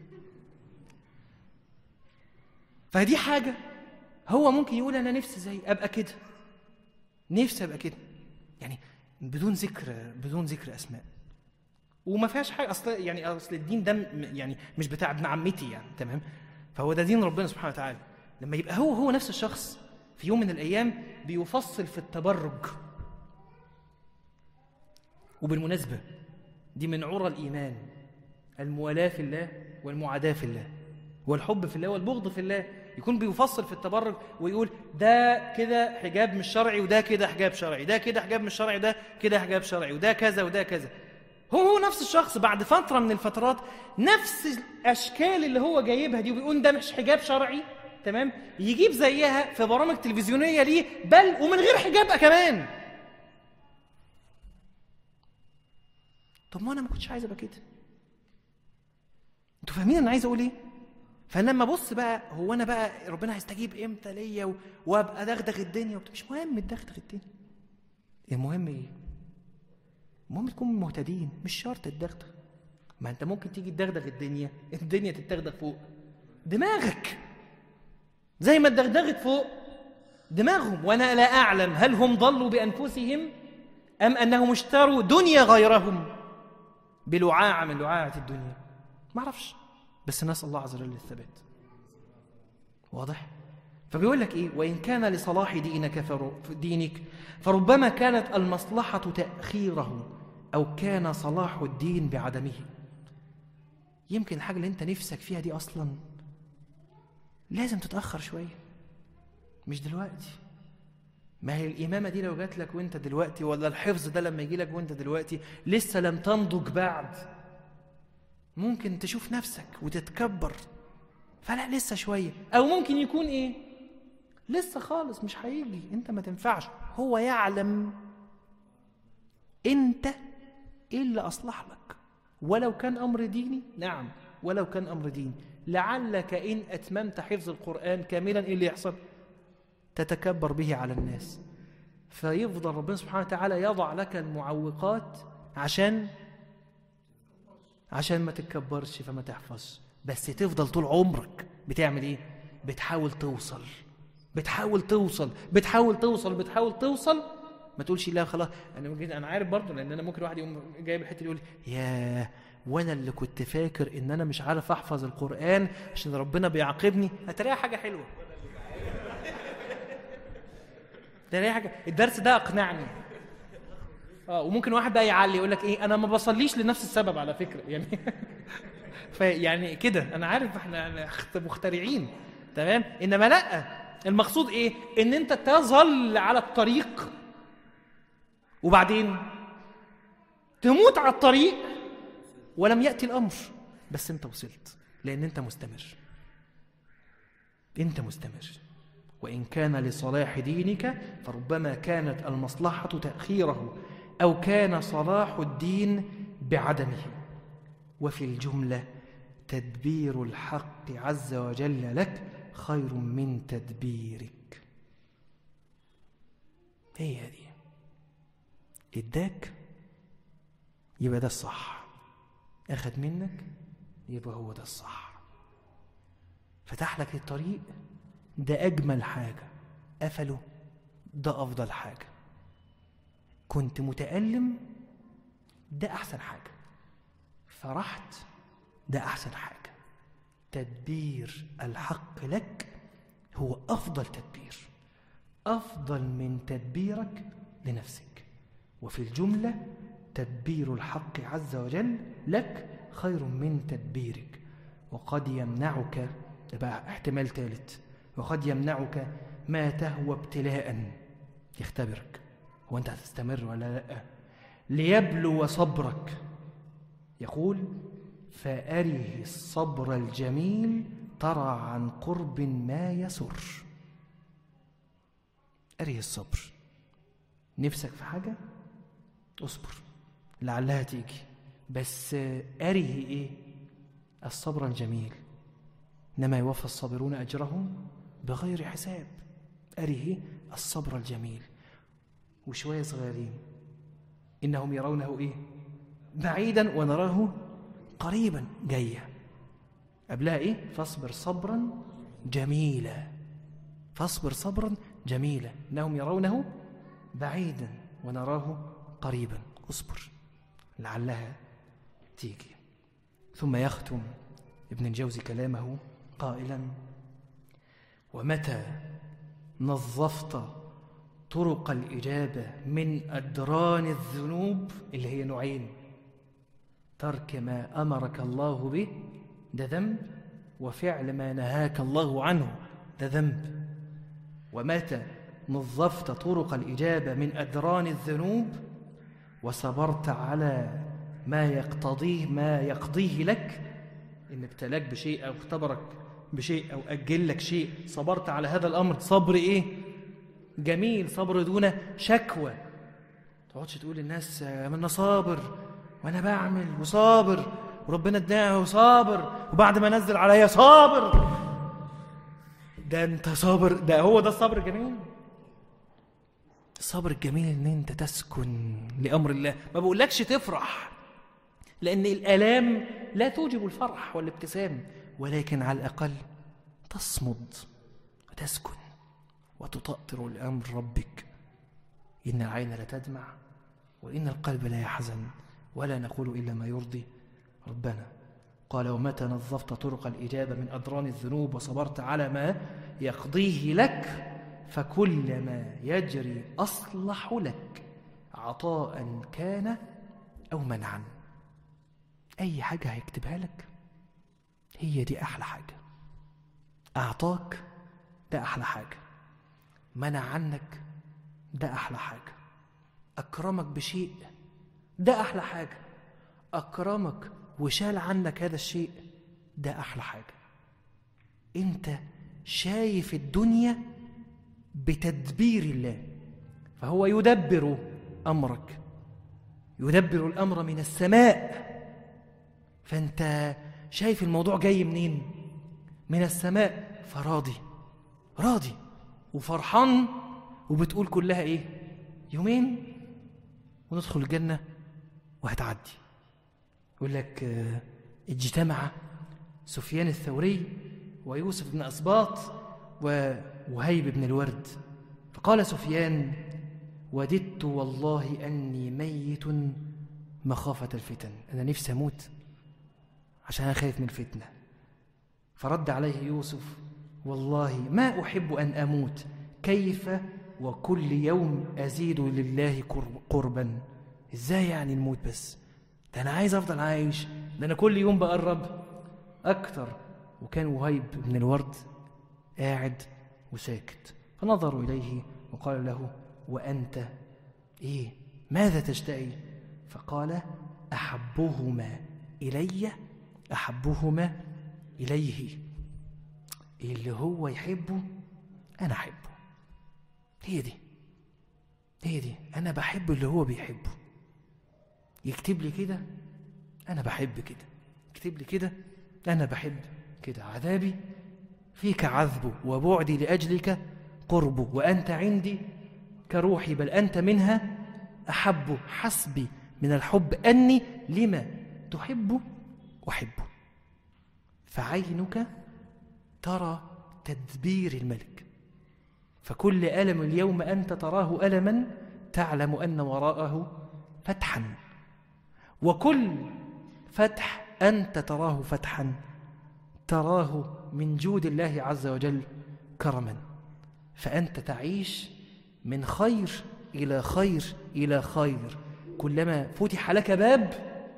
فدي حاجة هو ممكن يقول أنا نفسي زي أبقى كده نفسي أبقى كده يعني بدون ذكر بدون ذكر أسماء وما فيهاش حاجة أصل يعني أصل الدين ده م- يعني مش بتاع ابن عمتي يعني تمام فهو ده دين ربنا سبحانه وتعالى لما يبقى هو هو نفس الشخص في يوم من الأيام بيفصل في التبرج وبالمناسبة دي من عرى الإيمان الموالاة في الله والمعاداة في الله والحب في الله والبغض في الله يكون بيفصل في التبرج ويقول ده كده حجاب مش شرعي وده كده حجاب شرعي ده كده حجاب مش شرعي ده كده حجاب شرعي وده كذا وده كذا هو هو نفس الشخص بعد فترة من الفترات نفس الأشكال اللي هو جايبها دي وبيقول ده مش حجاب شرعي تمام يجيب زيها في برامج تلفزيونية ليه بل ومن غير حجاب كمان طب ما انا ما كنتش عايز ابقى كده انتوا فاهمين انا عايز اقول ايه فلما ابص بقى هو انا بقى ربنا هيستجيب امتى ليا و- وابقى دغدغ الدنيا وبتاع. مش مهم تدغدغ الدنيا المهم ايه المهم تكون مهتدين مش شرط تدغدغ ما انت ممكن تيجي تدغدغ الدنيا الدنيا تتدغدغ فوق دماغك زي ما اتدغدغت فوق دماغهم وانا لا اعلم هل هم ضلوا بانفسهم ام انهم اشتروا دنيا غيرهم بلعاعه من لعاعه الدنيا ما اعرفش بس نسال الله عز وجل الثبات واضح فبيقول لك ايه وان كان لصلاح دينك فر... دينك فربما كانت المصلحه تاخيره او كان صلاح الدين بعدمه يمكن الحاجه اللي انت نفسك فيها دي اصلا لازم تتاخر شويه مش دلوقتي ما هي الإمامة دي لو جات لك وانت دلوقتي ولا الحفظ ده لما يجي لك وانت دلوقتي لسه لم تنضج بعد ممكن تشوف نفسك وتتكبر فلا لسه شوية أو ممكن يكون إيه لسه خالص مش هيجي انت ما تنفعش هو يعلم انت ايه اللي اصلح لك ولو كان امر ديني نعم ولو كان امر ديني لعلك ان اتممت حفظ القران كاملا ايه اللي يحصل تتكبر به على الناس فيفضل ربنا سبحانه وتعالى يضع لك المعوقات عشان عشان ما تتكبرش فما تحفظش بس تفضل طول عمرك بتعمل ايه بتحاول توصل بتحاول توصل بتحاول توصل بتحاول توصل ما تقولش لا خلاص انا ممكن انا عارف برضه لان انا ممكن واحد يقوم جايب الحته دي يقول يا وانا اللي كنت فاكر ان انا مش عارف احفظ القران عشان ربنا بيعاقبني هتلاقيها حاجه حلوه تلاقيها حاجه الدرس ده اقنعني اه وممكن واحد بقى يعلي يقول لك ايه انا ما بصليش لنفس السبب على فكره يعني فيعني كده انا عارف احنا مخترعين تمام انما لا المقصود ايه ان انت تظل على الطريق وبعدين تموت على الطريق ولم ياتي الامر بس انت وصلت لان انت مستمر انت مستمر وان كان لصلاح دينك فربما كانت المصلحه تاخيره او كان صلاح الدين بعدمه وفي الجمله تدبير الحق عز وجل لك خير من تدبيرك هي دي اداك يبقى ده الصح اخد منك يبقى هو ده الصح فتح لك الطريق ده اجمل حاجه قفله ده افضل حاجه كنت متالم ده احسن حاجه فرحت ده احسن حاجه تدبير الحق لك هو افضل تدبير افضل من تدبيرك لنفسك وفي الجمله تدبير الحق عز وجل لك خير من تدبيرك وقد يمنعك ده بقى احتمال ثالث وقد يمنعك ما تهوى ابتلاء يختبرك هو انت هتستمر ولا لا ليبلو صبرك يقول فأره الصبر الجميل ترى عن قرب ما يسر أره الصبر نفسك في حاجة اصبر لعلها تيجي بس أره إيه الصبر الجميل إنما يوفى الصابرون أجرهم بغير حساب أره الصبر الجميل وشوية صغيرين إنهم يرونه إيه بعيدا ونراه قريبا جاية قبلها إيه فاصبر صبرا جميلا فاصبر صبرا جميلا إنهم يرونه بعيدا ونراه قريبا اصبر لعلها تيجي ثم يختم ابن الجوزي كلامه قائلا ومتى نظفت طرق الإجابة من أدران الذنوب اللي هي نوعين ترك ما أمرك الله به ده ذنب وفعل ما نهاك الله عنه ده ذنب ومتى نظفت طرق الإجابة من أدران الذنوب وصبرت على ما يقتضيه ما يقضيه لك إن ابتلاك بشيء أو اختبرك بشيء أو أجل لك شيء صبرت على هذا الأمر صبر إيه؟ جميل صبر دون شكوى تقعدش تقول للناس أنا صابر وأنا بعمل وصابر وربنا اداني وصابر وبعد ما نزل عليا صابر ده انت صابر ده هو ده الصبر الجميل الصبر الجميل ان انت تسكن لامر الله ما بقولكش تفرح لان الالام لا توجب الفرح والابتسام ولكن على الاقل تصمد وتسكن وتطأطر الامر ربك ان العين لا تدمع وان القلب لا يحزن ولا نقول الا ما يرضي ربنا قال ومتى نظفت طرق الإجابة من أدران الذنوب وصبرت على ما يقضيه لك فكلما يجري أصلح لك عطاء كان أو منعا أي حاجة هيكتبها لك هي دي أحلى حاجة أعطاك ده أحلى حاجة منع عنك ده أحلى حاجة أكرمك بشيء ده أحلى حاجة أكرمك وشال عنك هذا الشيء ده أحلى حاجة أنت شايف الدنيا بتدبير الله فهو يدبر أمرك يدبر الأمر من السماء فأنت شايف الموضوع جاي منين من السماء فراضي راضي وفرحان وبتقول كلها إيه يومين وندخل الجنة وهتعدي يقول لك آه، اجتمع سفيان الثوري ويوسف بن أسباط ووهيب بن الورد فقال سفيان وددت والله أني ميت مخافة الفتن أنا نفسي أموت عشان أنا خايف من الفتنة فرد عليه يوسف والله ما أحب أن أموت كيف وكل يوم أزيد لله قرب- قربا إزاي يعني نموت بس ده أنا عايز أفضل عايش ده أنا كل يوم بقرب أكتر وكان وهيب بن الورد قاعد وساكت فنظروا إليه وقال له وأنت إيه ماذا تشتهي فقال أحبهما إلي أحبهما إليه اللي هو يحبه أنا أحبه هي دي هي دي أنا بحب اللي هو بيحبه يكتب لي كده أنا بحب كده يكتب لي كده أنا بحب كده عذابي فيك عذبه وبعدي لأجلك قربه وأنت عندي كروحي بل أنت منها أحب حسبي من الحب أني لما تحب أحبه فعينك ترى تدبير الملك فكل ألم اليوم أنت تراه ألما تعلم أن وراءه فتحا وكل فتح أنت تراه فتحا تراه من جود الله عز وجل كرما فأنت تعيش من خير إلى خير إلى خير كلما فتح لك باب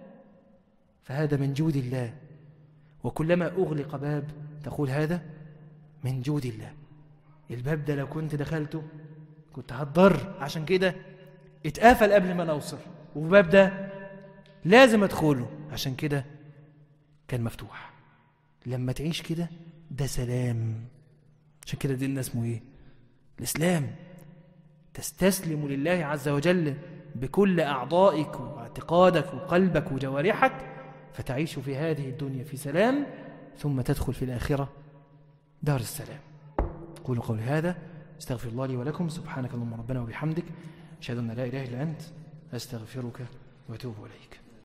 فهذا من جود الله وكلما أغلق باب تقول هذا من جود الله الباب ده لو كنت دخلته كنت هتضر عشان كده اتقفل قبل ما نوصل والباب ده لازم ادخله عشان كده كان مفتوح لما تعيش كده ده سلام عشان كده دين اسمه ايه الاسلام تستسلم لله عز وجل بكل اعضائك واعتقادك وقلبك وجوارحك فتعيش في هذه الدنيا في سلام ثم تدخل في الاخره دار السلام قولوا قولي هذا استغفر الله لي ولكم سبحانك اللهم ربنا وبحمدك اشهد ان لا اله الا انت استغفرك واتوب اليك